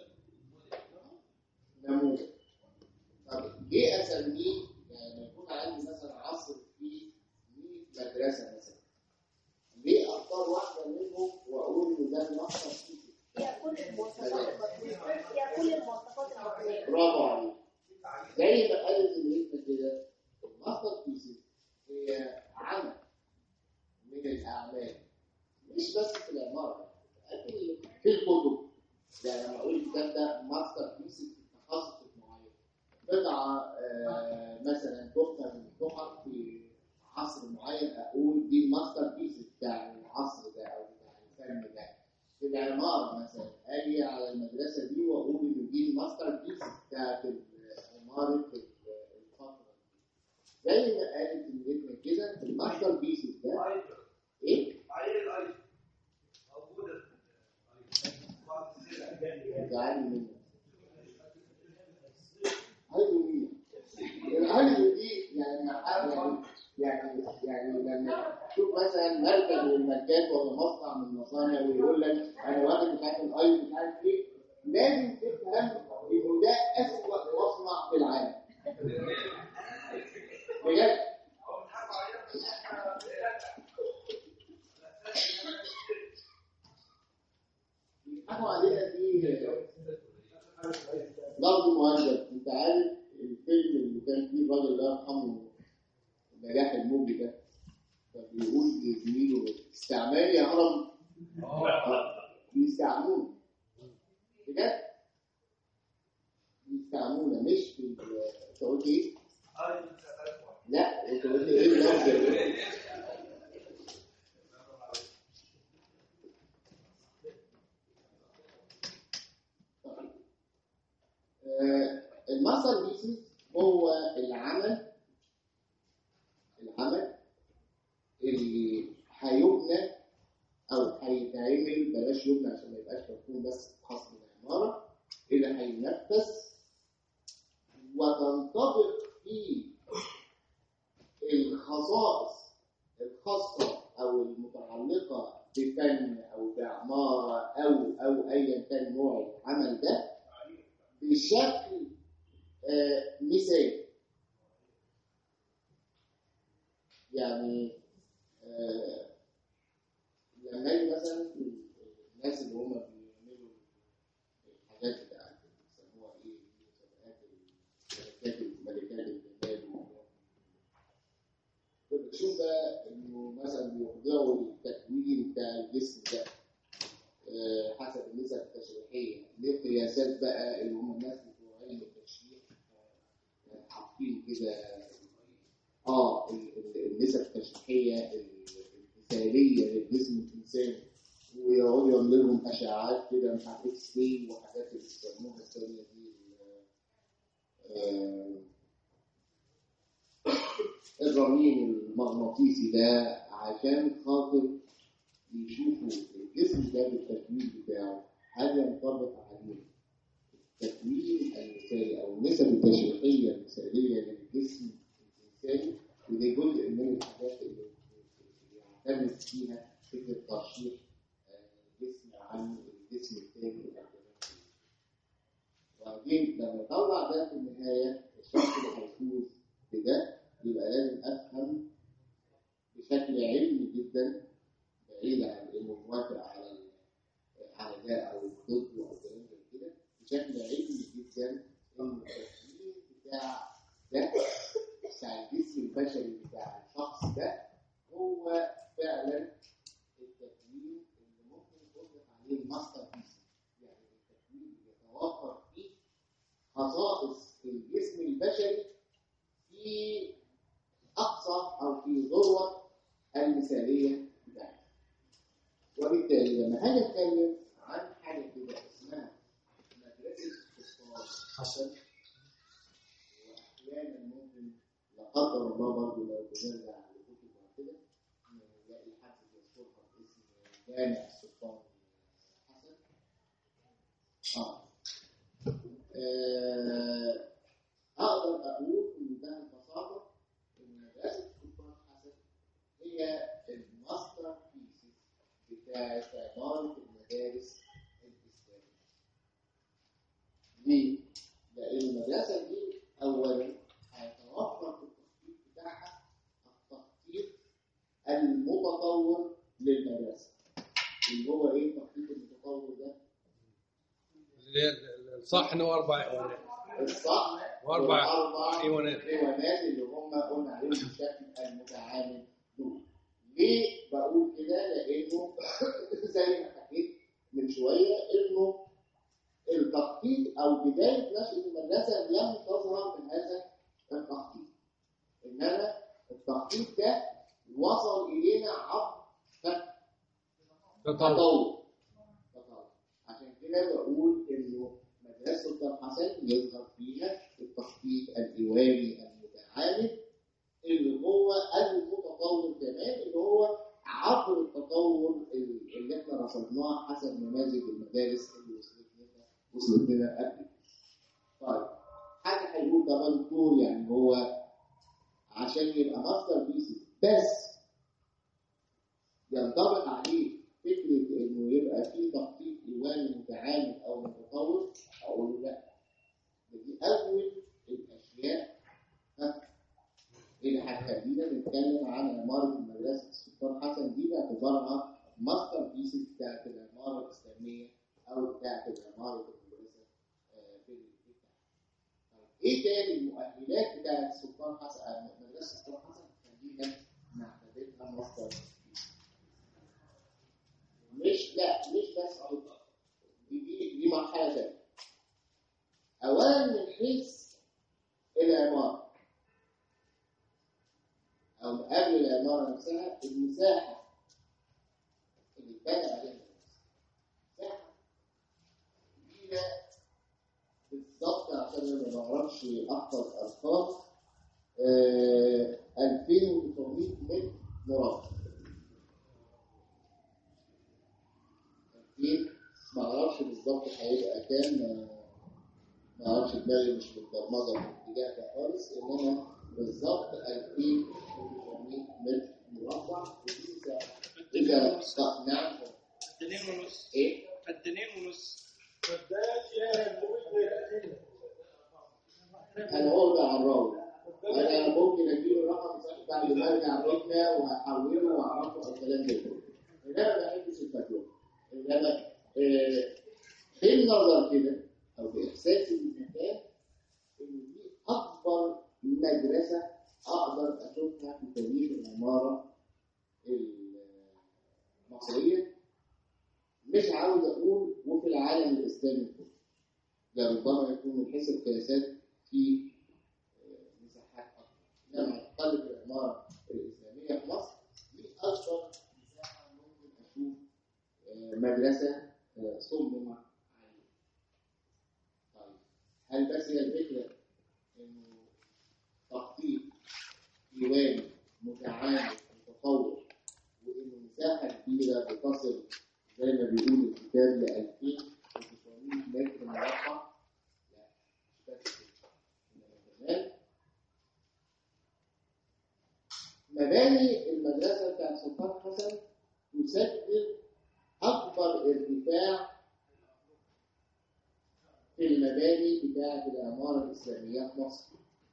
نموذج طب ليه اسميه يعني لما يكون عندي مثلا عصر فيه 100 مدرسه مثلا ليه اختار واحده منهم واقول ان ده الماستر بيسز؟ هي كل المواصفات المطلوبة هي كل المواصفات المطلوبة برافو عليك زي ما قالت النجمة كده الماستر بيسز هي عمل من الأعمال مش بس في العمارة لكن في الكتب يعني لما أقول الكتاب ده ماستر بيسز في تخصص معين قطعة آه، مثلا تحفة من التحف في عصر معين أقول دي الماستر بيسز بتاع العصر ده أو بتاع الفن ده في العمارة مثلا أجي على المدرسة دي وأقول إن دي الماستر بيس بتاعت عمارة الفترة دي زي ما قالت النجمة كده الماستر بيس ده إيه؟ زعلني منه هايدو مين؟ الهايدو دي يعني يعني يعني يعني لما تشوف مثلا مركز من الماركات ولا مصنع من المصانع ويقول لك انا واخد مش عارف الاي مش عارف ايه لازم تفهم ان ده اسوأ مصنع في العالم بجد بيضحكوا علينا دي لفظ مهذب انت عارف الفيلم اللي كان فيه الراجل الله يرحمه النجاح الموجي ده فبيقول لزميله استعمال يا هرم آه، بيستعملونا بجد بيستعملونا مش في ال- انت قلت ايه؟ لا انت قلت ايه اللفظ ده؟ آه، المصدر بيسز هو العمل العمل اللي هيبنى او هيتعمل بلاش يبنى عشان ما يبقاش مفهوم بس خاص بالعماره اللي هينفذ وتنطبق فيه الخصائص الخاصه او المتعلقه بفن او بعماره او او ايا كان نوع العمل ده بشكل آه، مثالي يعني آه، لما يجي مثلا الناس اللي هم بيعملوا الحاجات بتاعت بيسموها ايه مسابقات الملكات ملكات الجمال والكلام ده. بتشوف بقى انه مثلا بيخضعوا للتكوين بتاع الجسم ده آه، حسب النسب التشريحيه ليه قياسات بقى اللي هم الناس بتوع علم التشريح آه، حاطين كده اه ال- ال- النسب التشريحيه المثاليه للجسم الانساني ويقعدوا يعملوا لهم اشعاعات كده مش عارف اكس راي وحاجات اللي بيسموها الثانيه دي آه، الرنين المغناطيسي ده عشان خاطر يشوفوا الجسم ده بالتكوين بتاعه هل ينطبق عليه التكوين المثالي او النسب التشريحيه المثاليه للجسم الانساني ودي جزء من الحاجات اللي اللي يعتمد فيها فكره ترشيح آه، الجسم عن الجسم الثاني الأكاديمي. وبعدين لما يطلع ده في النهايه الشخص اللي هيفوز بده يبقى لازم افهم بشكل علمي جدا بعيد عن انه موافق على ال- على ده او ضده او كلام زي كده بشكل علمي جدا ان التكوين بتاع ده بتاع الجسم البشري بتاع الشخص ده هو فعلا التكوين اللي ممكن يطلق عليه الماستر بيس يعني التكوين اللي يتوفر فيه خصائص الجسم البشري في اقصى او في ذروه المثاليه بتاعته وبالتالي لما هاجي اتكلم عن حاجه كده اسمها مدرسه الكفار حسن واحيانا ممكن لا قدر الله برضه لو بنرجع لكتب وكده نلاقي حد يذكرها باسم جامع السلطان حسن اه آه، اقدر اقول بمنتهى البساطه ان مدرسه السلطان حسن هي الماستر بيسز بتاعت عماره المدارس الاسلاميه. ليه؟ لان المدرسه دي اولا هيتوفر في التخطيط بتاعها التخطيط المتطور للمدرسه. اللي هو ايه التخطيط المتطور ده؟ اللي- اللي- الصحن واربع ايوانات الصح واربع والأربع ايوانات الحيوانات اللي هم قلنا عليهم بالشكل المتعامل دول. ليه بقول كده؟ لأنه زي ما حكيت من شوية إنه التخطيط أو بداية نشأة المدرسة لم تظهر من هذا التخطيط. إنما التخطيط ده وصل إلينا عبر تطور تطور تطور عشان كده بقول انه مدرسه سلطان حسن يظهر فيها التخطيط الايواني المتعامل اللي هو المتطور كمان اللي هو عبر التطور اللي احنا رصدناه حسب نماذج المدارس اللي وصلت لنا وصلت لنا قبل كده. طيب حاجه هيقول طب يا دكتور يعني هو عشان يبقى ماستر بيسز بس ينطبق عليه فكرة إنه يبقى في تخطيط إيواني متعامل أو متطور أقول له لا ده دي أول الأشياء ها، اللي هتخلينا نتكلم عن عمارة مدرسة السلطان حسن دي باعتبارها ماستر بيسز بتاعت العمارة الإسلامية أو بتاعت العمارة المدرسة آه، في البتاع. طيب إيه تاني المؤهلات بتاعت السلطان حسن آه، مدرسة السلطان حسن تخلينا نعتبرها ماستر بيسز مش لا مش بس أوضح. دي دي دي مرحلة تانية. أولا من حيث العمارة أو قبل العمارة نفسها المساحة اللي اتبنى عليها المدرسة. مساحة كبيرة بالظبط عشان أنا ما بعرفش أحفظ أرقام آه، 2900 متر مربع. اكيد ما اعرفش بالظبط هيبقى كام ما- ما اعرفش دماغي مش متبرمجه في الاتجاه ده خالص انما بالظبط 2800 متر مربع ودي مساحه اذا طب نعم فدانين ونص ايه فدانين ونص انا قلت على الراوي انا ممكن اجيب الرقم صح بعد ما ارجع بيتنا وهحوله واعرفه او كلام زي كده انما ما بحبش الفتوى انما آه، في النظر كده او باحساسي بالمكان ان دي اكبر مدرسه اقدر اشوفها في تاريخ العماره المصريه مش عاوز اقول وفي العالم الاسلامي كله ده ربما يكون من حيث القياسات في آه، مساحات اكبر انما اعتقد العماره الاسلاميه في مصر دي اكبر مساحه ممكن اشوف آه، مدرسه آه، صمم عليها. طيب هل بس هي الفكره انه تخطيط ديواني متعامل متطور وانه مساحة كبيرة بتصل زي ما بيقول الكتاب ل 2900 متر مربع لا مش بس كده. إنما كمان مباني المدرسة بتاعت سلطان حسن تسجل أكبر ارتفاع في المباني بتاعت العمارة الإسلامية في مصر.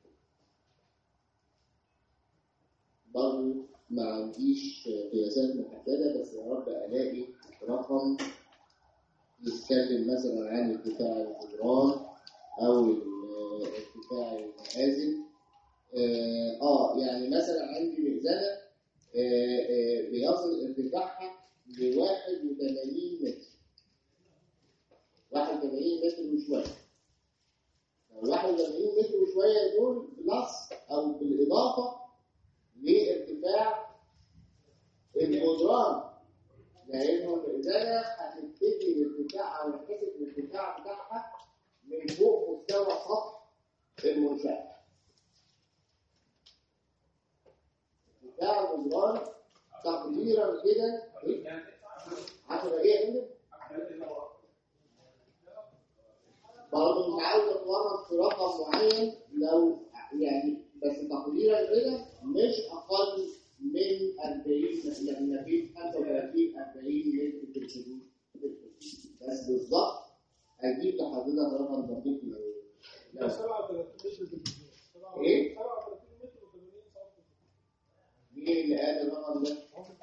برضه ما عنديش قياسات محددة بس يا رب ألاقي رقم يتكلم مثلا عن ارتفاع الجدران أو ال- ارتفاع المنازل. آه, آه يعني مثلا عندي مئذنة آه آه بيصل ارتفاعها ل 81 متر. 81 متر وشوية. ال 81 متر وشوية دول بلس أو بالإضافة لارتفاع الجدران لأنه الإزالة هتبتدي الارتفاع أو هتحسب الارتفاع بتاعها من فوق مستوى سطح المنشأة. ارتفاع الجدران تقديرا كده إيه؟ 10 إيه يا فندم؟ برضه مش عاوز اتورط في رقم معين لو يعني بس تقديرا كده مش اقل من 40 يعني ما فيش 35 40 متر في الحدود في الحدود. بس بالظبط اجيب لحضرتك رقم دقيق لو لو 37 متر في الجنيه إيه؟ 37 متر و80 سم مين اللي قال الرقم ده؟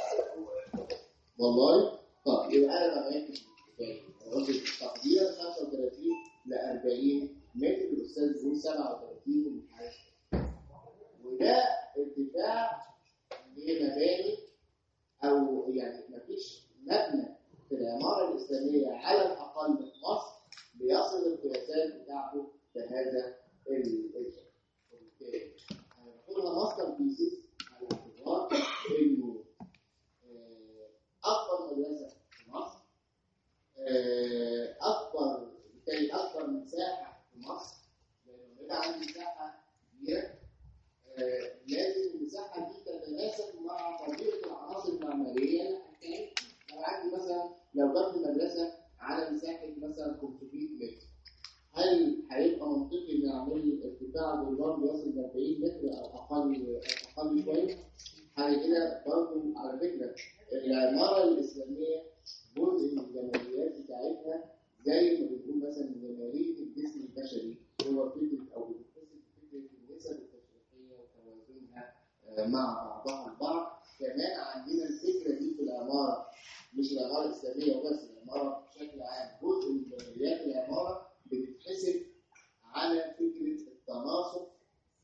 والله طب يبقى انا ما عملتش كفايه الراجل تقديرا 35 ل 40 متر الاستاذ بيقول 37 ومش عارف وده ارتفاع لمباني او يعني ما فيش مبنى في العماره الاسلاميه على الاقل في مصر بيصل القياسات بتاعته بهذا الشكل وبالتالي انا باخدها ماستر بيسز على اعتبار انه آه، اكبر مدرسه في مصر آه، اكبر بالتالي اكبر مساحه في مصر لانه بيبقى عندي مساحه كبيره آه، لازم المساحه دي تتناسب مع طبيعه العناصر المعماريه اللي هتكون انا عندي مثلا لو ببني مدرسه على مساحه مثلا 500 متر هل هيبقى منطقي ان اعمل ارتفاع بالجدران بيصل ل 40 متر او اقل اقل شويه؟ حاجه كده برضه على فكره العماره الاسلاميه جزء من الجماليات بتاعتها زي ما بنقول مثلا جماليه الجسم البشري هو فكره او بتتحسب فكره النسب التشريحيه وتوازنها آه، مع بعضها البعض كمان عندنا الفكره دي في العماره مش العماره الاسلاميه وبس العماره بشكل عام جزء من جماليات العماره بتتحسب على فكره التناسق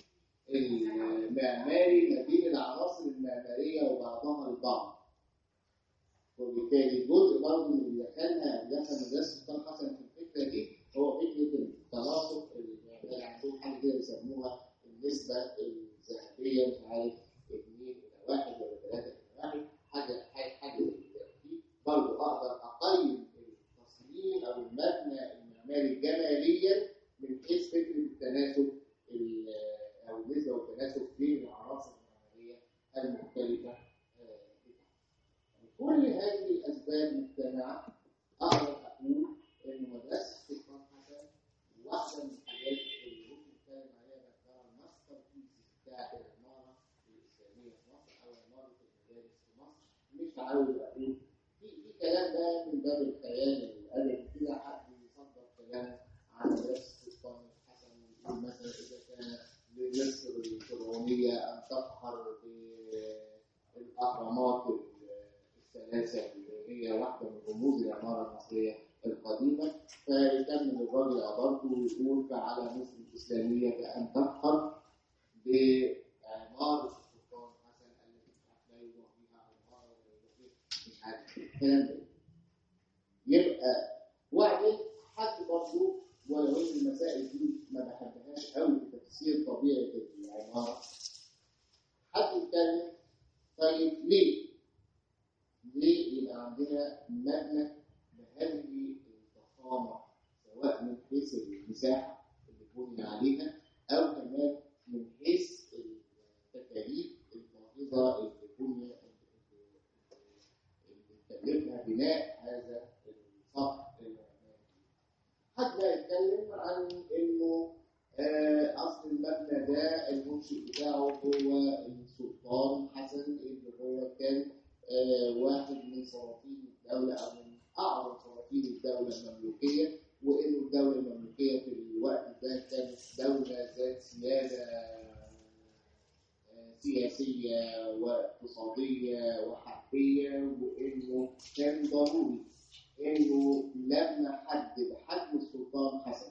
المعماري ما بين العناصر المعماريه وبعضها البعض وبالتالي جزء برضه من اللي دخلها دخل مدرسه سلطان حسن في الفكره دي هو فكره التناسق المعماري عندهم حاجه كده بيسموها النسبه الذهبيه مش عارف 2 الى 1 ولا 3 الى 1 حاجه حاجه حاجه زي كده دي برضه اقدر اقيم التصميم او المبنى المعماري جماليا من حيث فكره التناسب ال- او النسبه والتناسب بين العناصر المعماريه المختلفه آه، بتاعتها. كل هذه الاسباب مجتمعه اقدر اقول ان مدرسه سلطان حسن واحده من الحاجات اللي ممكن نتكلم عليها باعتبار الماستر بيس بتاعت العماره الاسلاميه في مصر او عماره المدارس في مصر مش عاوز اقول في في كلام ده من باب الخيال الادبي كده حد يصدر كلام عن مدرسه سلطان حسن ويقول مثلا اذا كان لمصر الفرعونيه ان تفخر بالاهرامات الثلاثه اللي هي واحده من رموز العماره المصريه القديمه فيكمل الراجل عبارته ويقول فعلى مصر الاسلاميه بان تفخر بعماره السلطان حسن التي مش عارف لا يوضع فيها عماره ولا يوضع فيها مش عارف الكلام ده يبقى وبعدين حد برضه ولو ان المسائل دي ما بحبهاش قوي في تفسير طبيعه العماره حد يتكلم طيب ليه؟ ليه يبقى عندنا مبنى بهذه الضخامه سواء من حيث المساحه اللي بني عليها او كمان من حيث التكاليف الباهظه اللي بني بناء هذا السطح المعماري. حد يتكلم عن انه آه، اصل المبنى ده المنشئ بتاعه هو السلطان حسن اللي هو كان آه، واحد من سلاطين الدوله او من اعظم سلاطين الدوله المملوكيه وانه الدوله المملوكيه في الوقت ده كانت دوله ذات سياده آه، سياسيه واقتصاديه وحربيه وانه كان ضروري انه لما حد بحجم السلطان حسن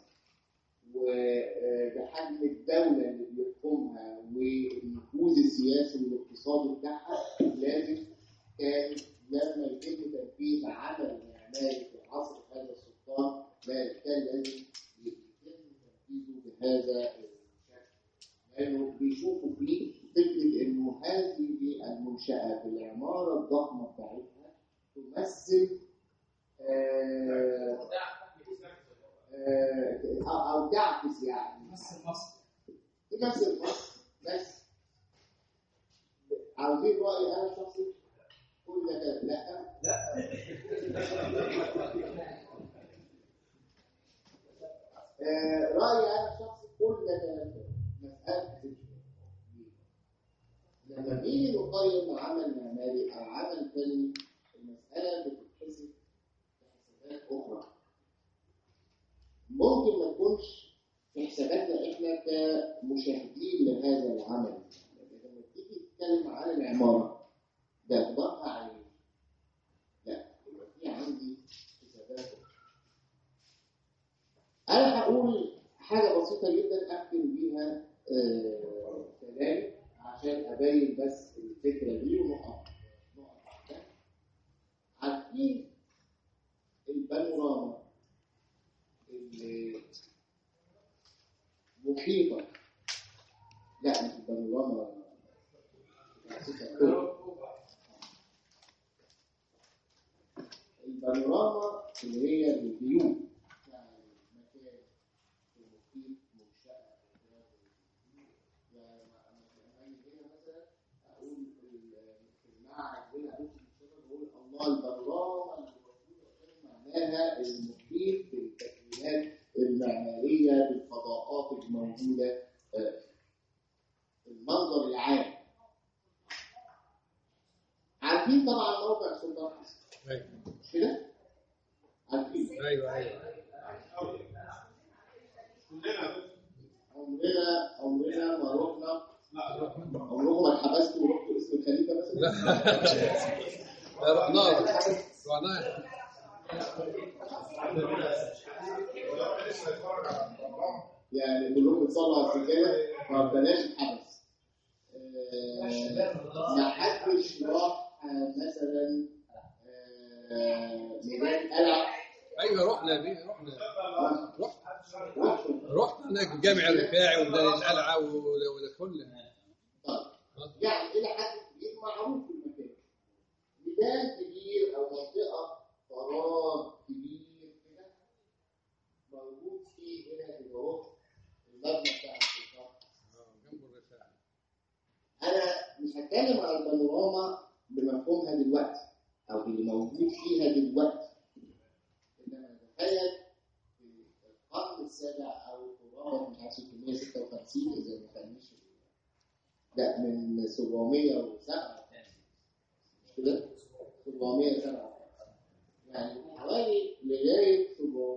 وبحجم الدولة اللي بيحكمها والنفوذ السياسي والاقتصادي بتاعها لازم كان لما يتم تنفيذ عمل معماري في عصر هذا السلطان لا كان لازم يتم تنفيذه بهذا الشكل لأنه بيشوفوا فيه فكرة إنه هذه المنشأة بالعمارة الضخمة بتاعتها تمثل آه آه، او تعكس يعني مصر مصر تمثل مصر بس عاوزين رايي انا الشخصي كل ده لا آه، رايي انا الشخصي كل ده مساله الفكر. لما نيجي نقيم عمل معماري او عمل فني المساله بتتحسب بحسابات اخرى ممكن ما تكونش في حساباتنا احنا كمشاهدين لهذا العمل لكن لما تيجي تتكلم عن العماره ده اخبارها عن ايه؟ لا يبقى في عندي حسابات أخرى. انا هقول حاجه بسيطه جدا اختم بيها آه، كلامي عشان ابين بس الفكره دي ونقط نقط واحدة. عارفين البانوراما اللي محيطة لا مش البانوراما بتاع ستة أكتوبر. البانوراما اللي هي الفيو بتاع المكان المحيط منشأة يعني لما لما أجي هنا مثلا أقول في ال- في المعهد هنا أقول في الشباب بقول الله البانوراما اللي موجودة قدامي معناها المحيط بالتكوينات المعمارية بالفضاءات الموجودة آه، في المنظر العام عارفين طبعا موقع السلطان حسن ايوه مش كده؟ عارفين ايوه ايوه عمرنا عمرنا ما رحنا عمركم ما اتحبستوا ورحتوا اسم الخليفه مثلا؟ لا رحنا رحنا يعني كلهم بتصلوا على السجاده فبلاش الحبس. آه، ما حدش راح آه، مثلا آه، ميدان قلعه ايوه رحنا بيه رحنا رحنا رحتوا رحنا هناك الجامع الرفاعي وميدان القلعه وده وده كله طيب يعني الى حد كبير معروف في المكان ميدان كبير او منطقه فراغ كبير كده موجود فيه هنا كده اهو المبنى بتاع السلطان جنب الرفاعي انا مش هتكلم على البانوراما بمفهومها دلوقتي او اللي موجود فيها دلوقتي انما نتخيل في القرن السابع او قرابه من 656 اذا ما كانش لا من 707 مش كده 707 يعني حوالي لغايه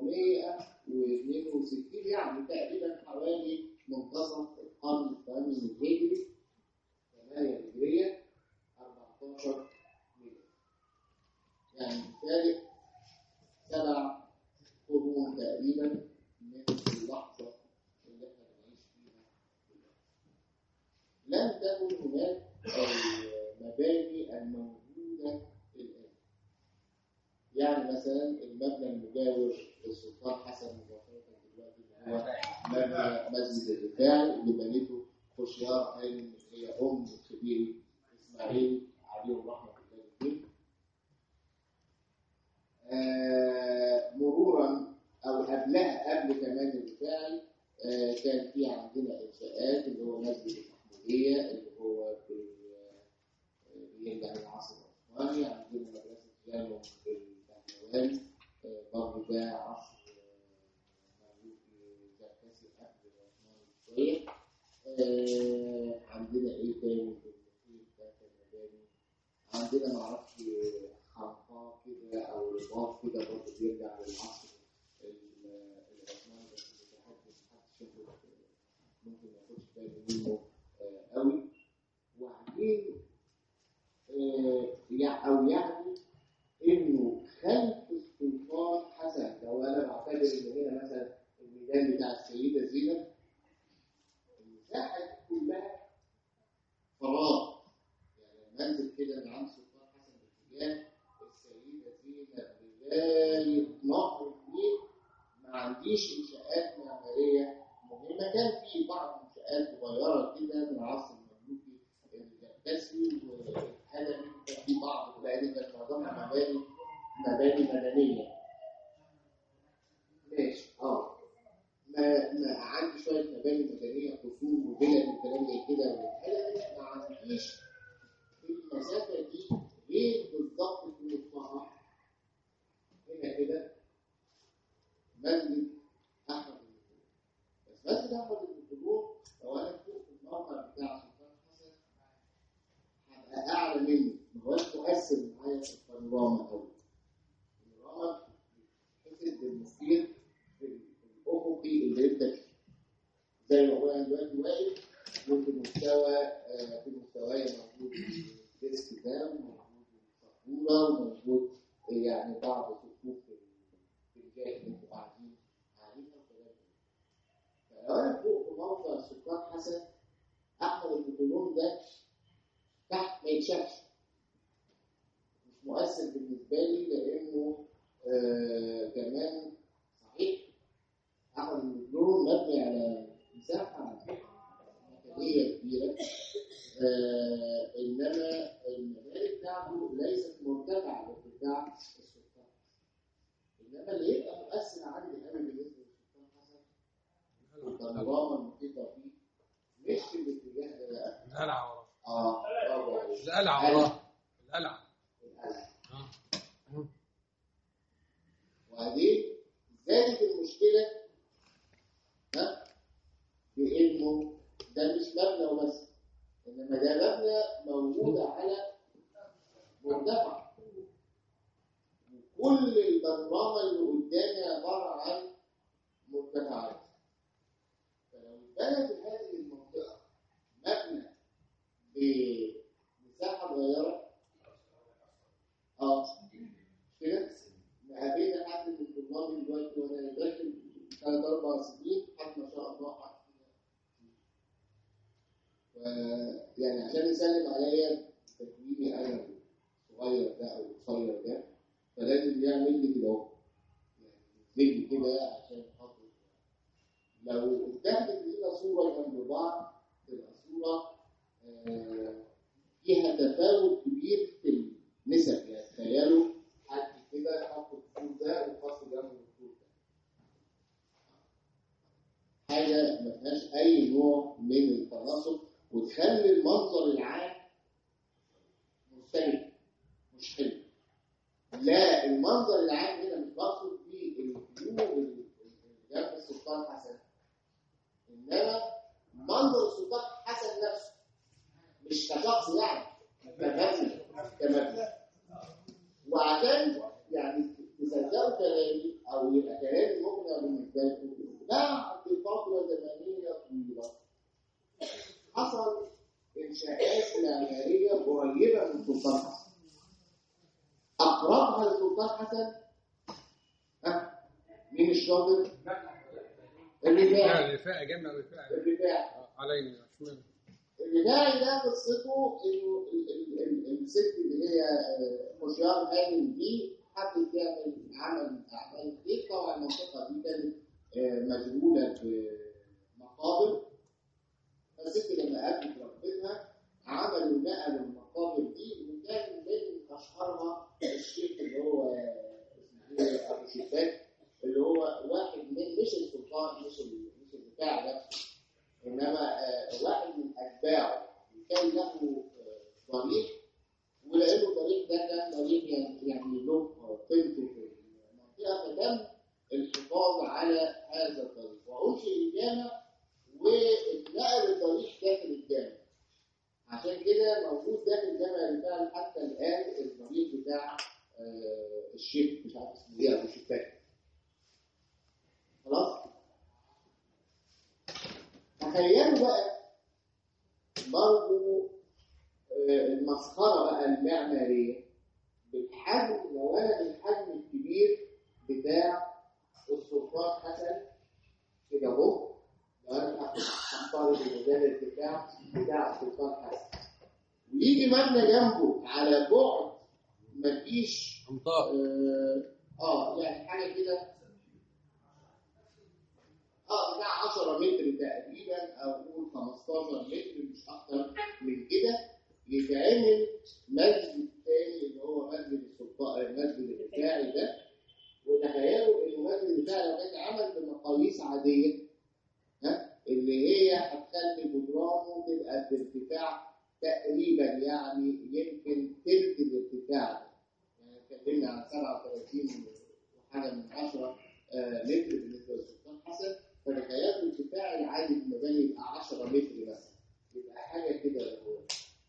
762 يعني تقريبا حوالي منتصف القرن الثامن الهجري 8 هجرية 14 ميلادي يعني بالتالي سبع قرون تقريبا من اللحظة اللي احنا بنعيش فيها دلوقتي. لم تكن هناك المباني الموجودة الآن يعني مثلا المبنى المجاور للسلطان حسن مباشرة دلوقتي اللي هو مبنى مسجد الرفاعي اللي بنته خشيار هانم اللي هي ام الكبير اسماعيل عليهم رحمه الله الاثنين آه مرورا او قبلها قبل كمان الرفاعي آه كان في عندنا انشاءات اللي هو مسجد المحموديه اللي هو في آه، بيرجع للعصر العثماني عندنا مدرسه جامع في ايام آه، برضه ده عصر آه، مملوكي زركسي قبل العثماني شويه آه، عندنا ايه تاني في المحيط ده في المباني عندنا معرفش حنطاء كده او رباط كده برضه بيرجع للعصر ال- العثماني بس متحدث محدش ياخد ممكن ما ياخدش باله منه آه، قوي وبعدين آه، يع- او يعني انه خلف السلطان حسن لو انا بعتبر ان هنا مثلا الميدان بتاع السيده زينب المساحه دي كلها فراغ يعني لما انزل كده من عند السلطان حسن باتجاه السيده زينب لغايه نهر النيل ما عنديش انشاءات معماريه مهمه كان في بعض انشاءات صغيره كده من العصر المملوكي الجركسي والهلمي كان في بعض لان كانت معظمها مباني مباني مدنيه ماشي اه ما ما عندي شويه مباني مدنيه قصور وفلل وكلام زي كده والهلمي ما عنديش في المسافه دي غير بالظبط في نصها هنا كده مسجد احمد المطلوب بس مسجد احمد المطلوب لو انا فوق في الموقع بتاع سلطان حسن هبقى اعلى منه ما هوش مؤثر معايا في البانوراما قوي البانوراما بتحسب بالمسير الافقي اللي انت فيه زي ما هو انا دلوقتي واقف وفي مستوى آه، في مستواي موجود الديسك ده وموجود السبوره وموجود يعني بعض صفوف في الجاي اللي انتوا قاعدين قاعدين وكلام ده. فلو انا فوق في موقع السلطان حسن احمد البطولون ده تحت ما يتشافش مش مؤثر بالنسبه لي لانه آه كمان صحيح احمد البطولون مبني على مساحه مكانيه كبيره آه انما المباني بتاعته ليست مرتفعه بارتفاع السلطان انما اللي يبقى مؤثر عندي انا بالنسبه للسلطان حسن البانوراما المحيطه فيه مش في الاتجاه ده لا القلعه وراه اه برافو عليك. القلعه وراه القلعه القلعة. آه. وبعدين زادت المشكله ها بانه ده مش مبنى وبس انما ده مبنى موجود على مرتفع وكل البانوراما اللي قدامي عباره عن مرتفعات فلو اتبنت هذه المنطقه مبنى بمساحه صغيره اه كده قابلنا حد من طلابي دلوقتي وانا داخل ثلاث اربع سنين حد ما شاء الله حد ف يعني عشان يسلم عليا تكويني انا الصغير ده او القصير ده فلازم يعمل لي كده اهو يعني يجي كده عشان خاطر لو اتاخدت لينا صوره جنب بعض تبقى صوره آه، فيها تفاوت كبير في النسب يعني تخيلوا حد كده حط الطول ده وحط جنبه الطول ده حاجه ما فيهاش اي نوع من التناسق وتخلي المنظر العام مختلف مش حلو لا المنظر العام هنا مش مقصود بيه الفيو اللي جنب السلطان حسن انما منظر السلطان حسن نفسه مش كشخص يعني كمبنى كمبنى وعشان يعني تصدقوا كلامي او يبقى كلامي مقنع بالنسبه لكم بعد فتره زمنيه طويله حصل انشاءات معماريه قريبه من سلطان حسن اقربها لسلطان حسن ها مين الشاطر؟ الرفاعي يعني رفاعي جمع رفاعي الرفاعي آه، علينا اشمعنى الرفاعي ده قصته انه ال- ال- ال- الست اللي هي آه، مشيار هانم دي حبت تعمل عمل اعمال خير طبعا المنطقه دي كانت آه، مشغوله بمقابر فالست لما قابلت ربنا عملوا نقلوا المقابر دي وكان من اشهرها الشيخ اللي هو آه، اسمه ايه ابو شباك اللي هو واحد من مش السلطان مش ال- مش الرفاعي نفسه انما آه، واحد من اتباعه كان له آه، ضريح ولانه الضريح ده كان ضريح يعني يعني له قيمته في تم الحفاظ على هذا الضريح وانشئ الجامع واتنقل الضريح داخل الجامع عشان كده موجود داخل جامع الرفاعي حتى الان الضريح بتاع آه، الشيخ مش عارف اسمه ايه ابو شباك خلاص تخيلوا بقى برضو آه، المسخره بقى المعماريه بالحجم لو انا بالحجم الكبير بتاع السلطان حسن كده اهو لو انا هختار المدرس بتاع بتاع السلطان حسن ويجي مبنى جنبه على بعد مفيش امطار اه آه، يعني حاجه كده اه بتاع 10 متر تقريبا او نقول 15 متر مش اكتر من كده يتعمل مسجد تاني اللي هو مسجد السلطان المسجد الرفاعي ده وتخيلوا ان المسجد الرفاعي لو كان اتعمل بمقاييس عاديه ها اللي هي هتخلي جدرانه تبقى بارتفاع تقريبا يعني يمكن تلت الارتفاع ده يعني اتكلمنا عن 37 وحاجه من 10 آه، متر بالنسبه للسلطان حسن فتخيلوا الارتفاع العادي في المباني يبقى 10 متر مثلا يبقى حاجه كده اللي هو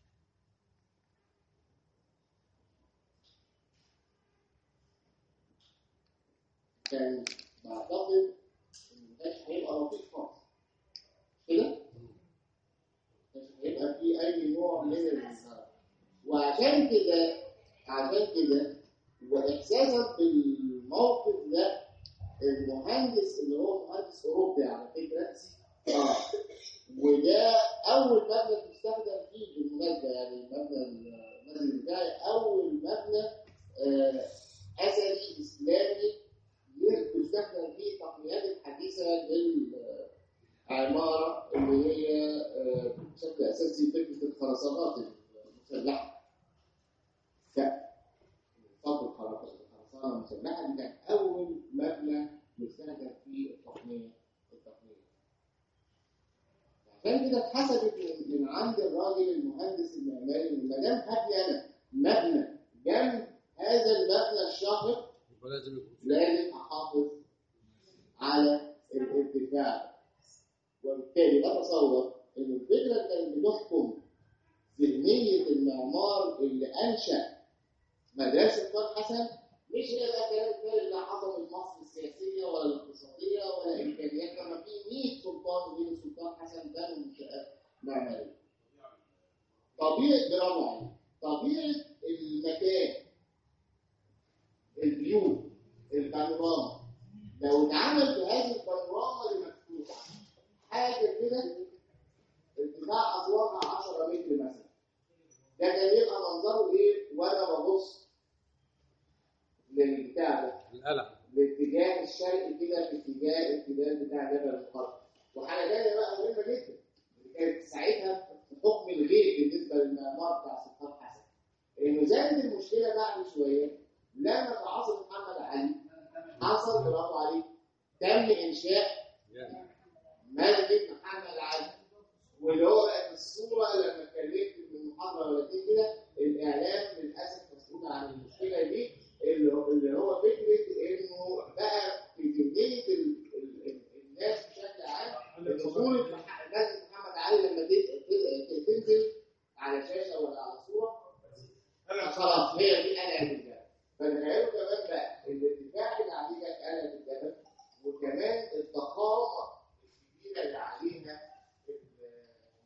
كان بعتقد ان ما كانش هيبقى لطيف خالص كده؟ ما كانش هيبقى في اي نوع من الانهيار وعشان كده عشان كده واحساسا بالموقف ده المهندس اللي هو مهندس اوروبي على فكره اه وده اول مبنى تستخدم فيه بالمناسبه يعني المبنى المبنى بتاعي اول مبنى آه اثري اسلامي تستخدم فيه التقنيات الحديثه للعماره اللي هي آه، بشكل اساسي فكره الخرسانات المسلحه. سقف صب الخرسانه المسلحه دي كان اول مبنى يستخدم فيه التقنيه التقنيه. عشان كده اتحسبت من- من عند الراجل المهندس المعماري إن ما دام هبني انا مبنى جنب هذا المبنى الشاهق يبقى لازم يكون في لازم احافظ على الارتفاع وبالتالي بتصور ان الفكره اللي كانت بتحكم ذهنيه المعمار اللي انشا مدرسه فرد حسن مش هي بقى كلام الفارغ اللي حصل في مصر السياسيه ولا الاقتصاديه ولا امكانيات لما في 100 سلطان غير السلطان حسن بنوا منشات معماريه. طبيعه برافو عليك طبيعه المكان البيوت البانوراما لو اتعمل بهذه البانوراما المفتوحه حاجه كده ارتفاع اسوارها 10 متر مثلا ده كان يبقى منظره ايه وانا ببص للبتاع ده القلع الاتجاه الشرقي كده في اتجاه الاتجاه بتاع جبل القرن وحاجه ثانيه بقى مهمه جدا اللي كانت ساعتها في حكم الغيب بالنسبه للمعمار بتاع سلطان حسن انه زادت المشكله بعد شويه لما في عصر محمد علي حصل برافو عليك تم انشاء يعني مسجد محمد علي واللي هو بقت الصوره لما اتكلمت في المحاضره ولا اتنين كده الاعلام للاسف مسؤول عن المشكله دي اللي هو اللي هو فكره انه بقى في ذهنيه ال- ال- ال- الناس بشكل عام ان صوره مح- مسجد محمد علي لما تت- تت- تنزل على شاشه ولا على صوره خلاص هي دي قلعه الجبل فتخيلوا كمان بقى الارتفاع اللي عليها قلعه الجبل وكمان الضخامه الكبيره اللي عليها ال-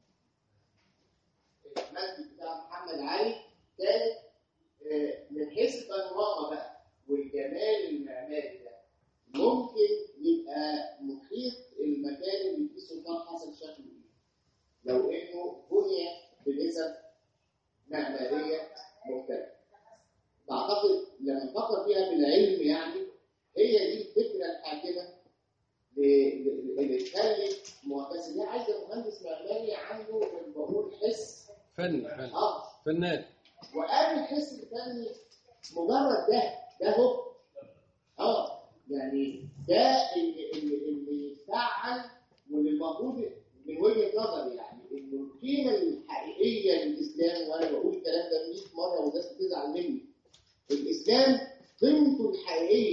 المسجد بتاع محمد علي كانت آه، من حيث البانوراما بقى والجمال المعماري ده ممكن يبقى محيط المكان اللي فيه سلطان حسن شكله ايه لو انه بني بنسب معماريه مختلفه بعتقد لما نفكر فيها بالعلم يعني هي دي الفكره الحاكمه ل- ل- اللي تخلي مهندس اللي هي عايزه مهندس معماري عنده زي ما بقول حس فن فن اه فنان وقبل الحس الفني مجرد ده ده هو اه يعني ده اللي اللي, اللي يفعل واللي المفروض من وجهه نظري يعني انه القيمه الحقيقيه للاسلام وانا بقول الكلام ده 100 مره والناس بتزعل مني الاسلام قيمته الحقيقيه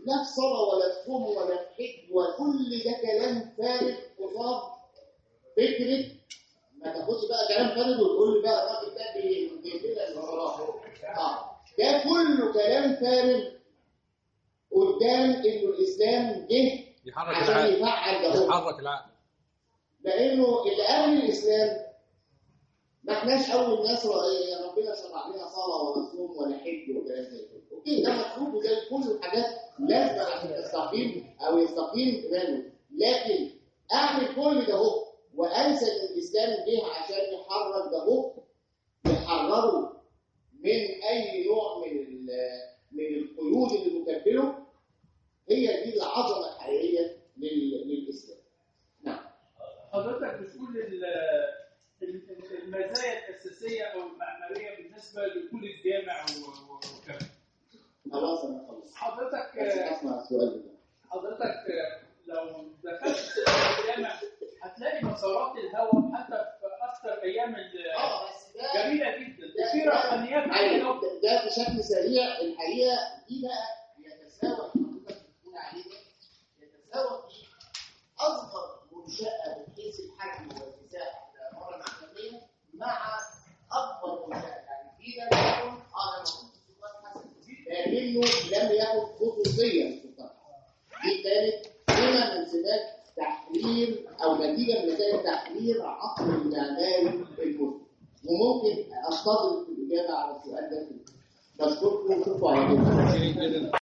لا في صلاه ولا في صوم ولا في حج وكل ده كلام فارغ قصاد فكره ما تاخدش بقى كلام فارغ وتقول لي بقى الراجل ده بي- بيدينا الصلاه اه ده كله كلام فارغ قدام انه الاسلام جه يحرك عشان العقل يفعل ده هو. يحرك العقل لانه اللي قبل الاسلام ما احناش اول ناس رأي- ربنا شرع لنا صلاه ولا صوم ولا حج وكلام زي كده اوكي ده مطلوب وزي كل الحاجات لازم عشان تستقيم او يستقيم ايمانه لكن اعمل كل ده اهو وانسى ان الاسلام جه عشان يحرر ده اهو يحرره من اي نوع من ال- من القيود اللي مكبله هي دي العظمه الحقيقيه لل- للاسلام نعم حضرتك بتقول ال- ال- المزايا الاساسيه او المعماريه بالنسبه لكل الجامع و- و- وكذا خلاص انا خلصت حضرتك بس اسمع السؤال ده حضرتك لو دخلت الجامع هتلاقي مسارات الهواء حتى في اكثر ايام ال- اه بس ده جميله جدا وفي رفاهيات أيوة، كتيرة. ده- ده بشكل سريع الحقيقه دي بقى يتساوى حضرتك بتقول عليه ده يتساوى في اصغر منشاه من حيث الحجم والمساحه في العماره الاسلاميه مع اكبر منشاه يعني في ناس يكون اه ده موجود في سلطان حسن لكنه لم يكن خصوصيا في سلطان حسن دي كانت سمه من سمات تحرير او نتيجه من نتائج تحرير عقل المعماري المسلم وممكن استطرد في الاجابه على السؤال ده بشكركم واشوفكم على خير جيد جدا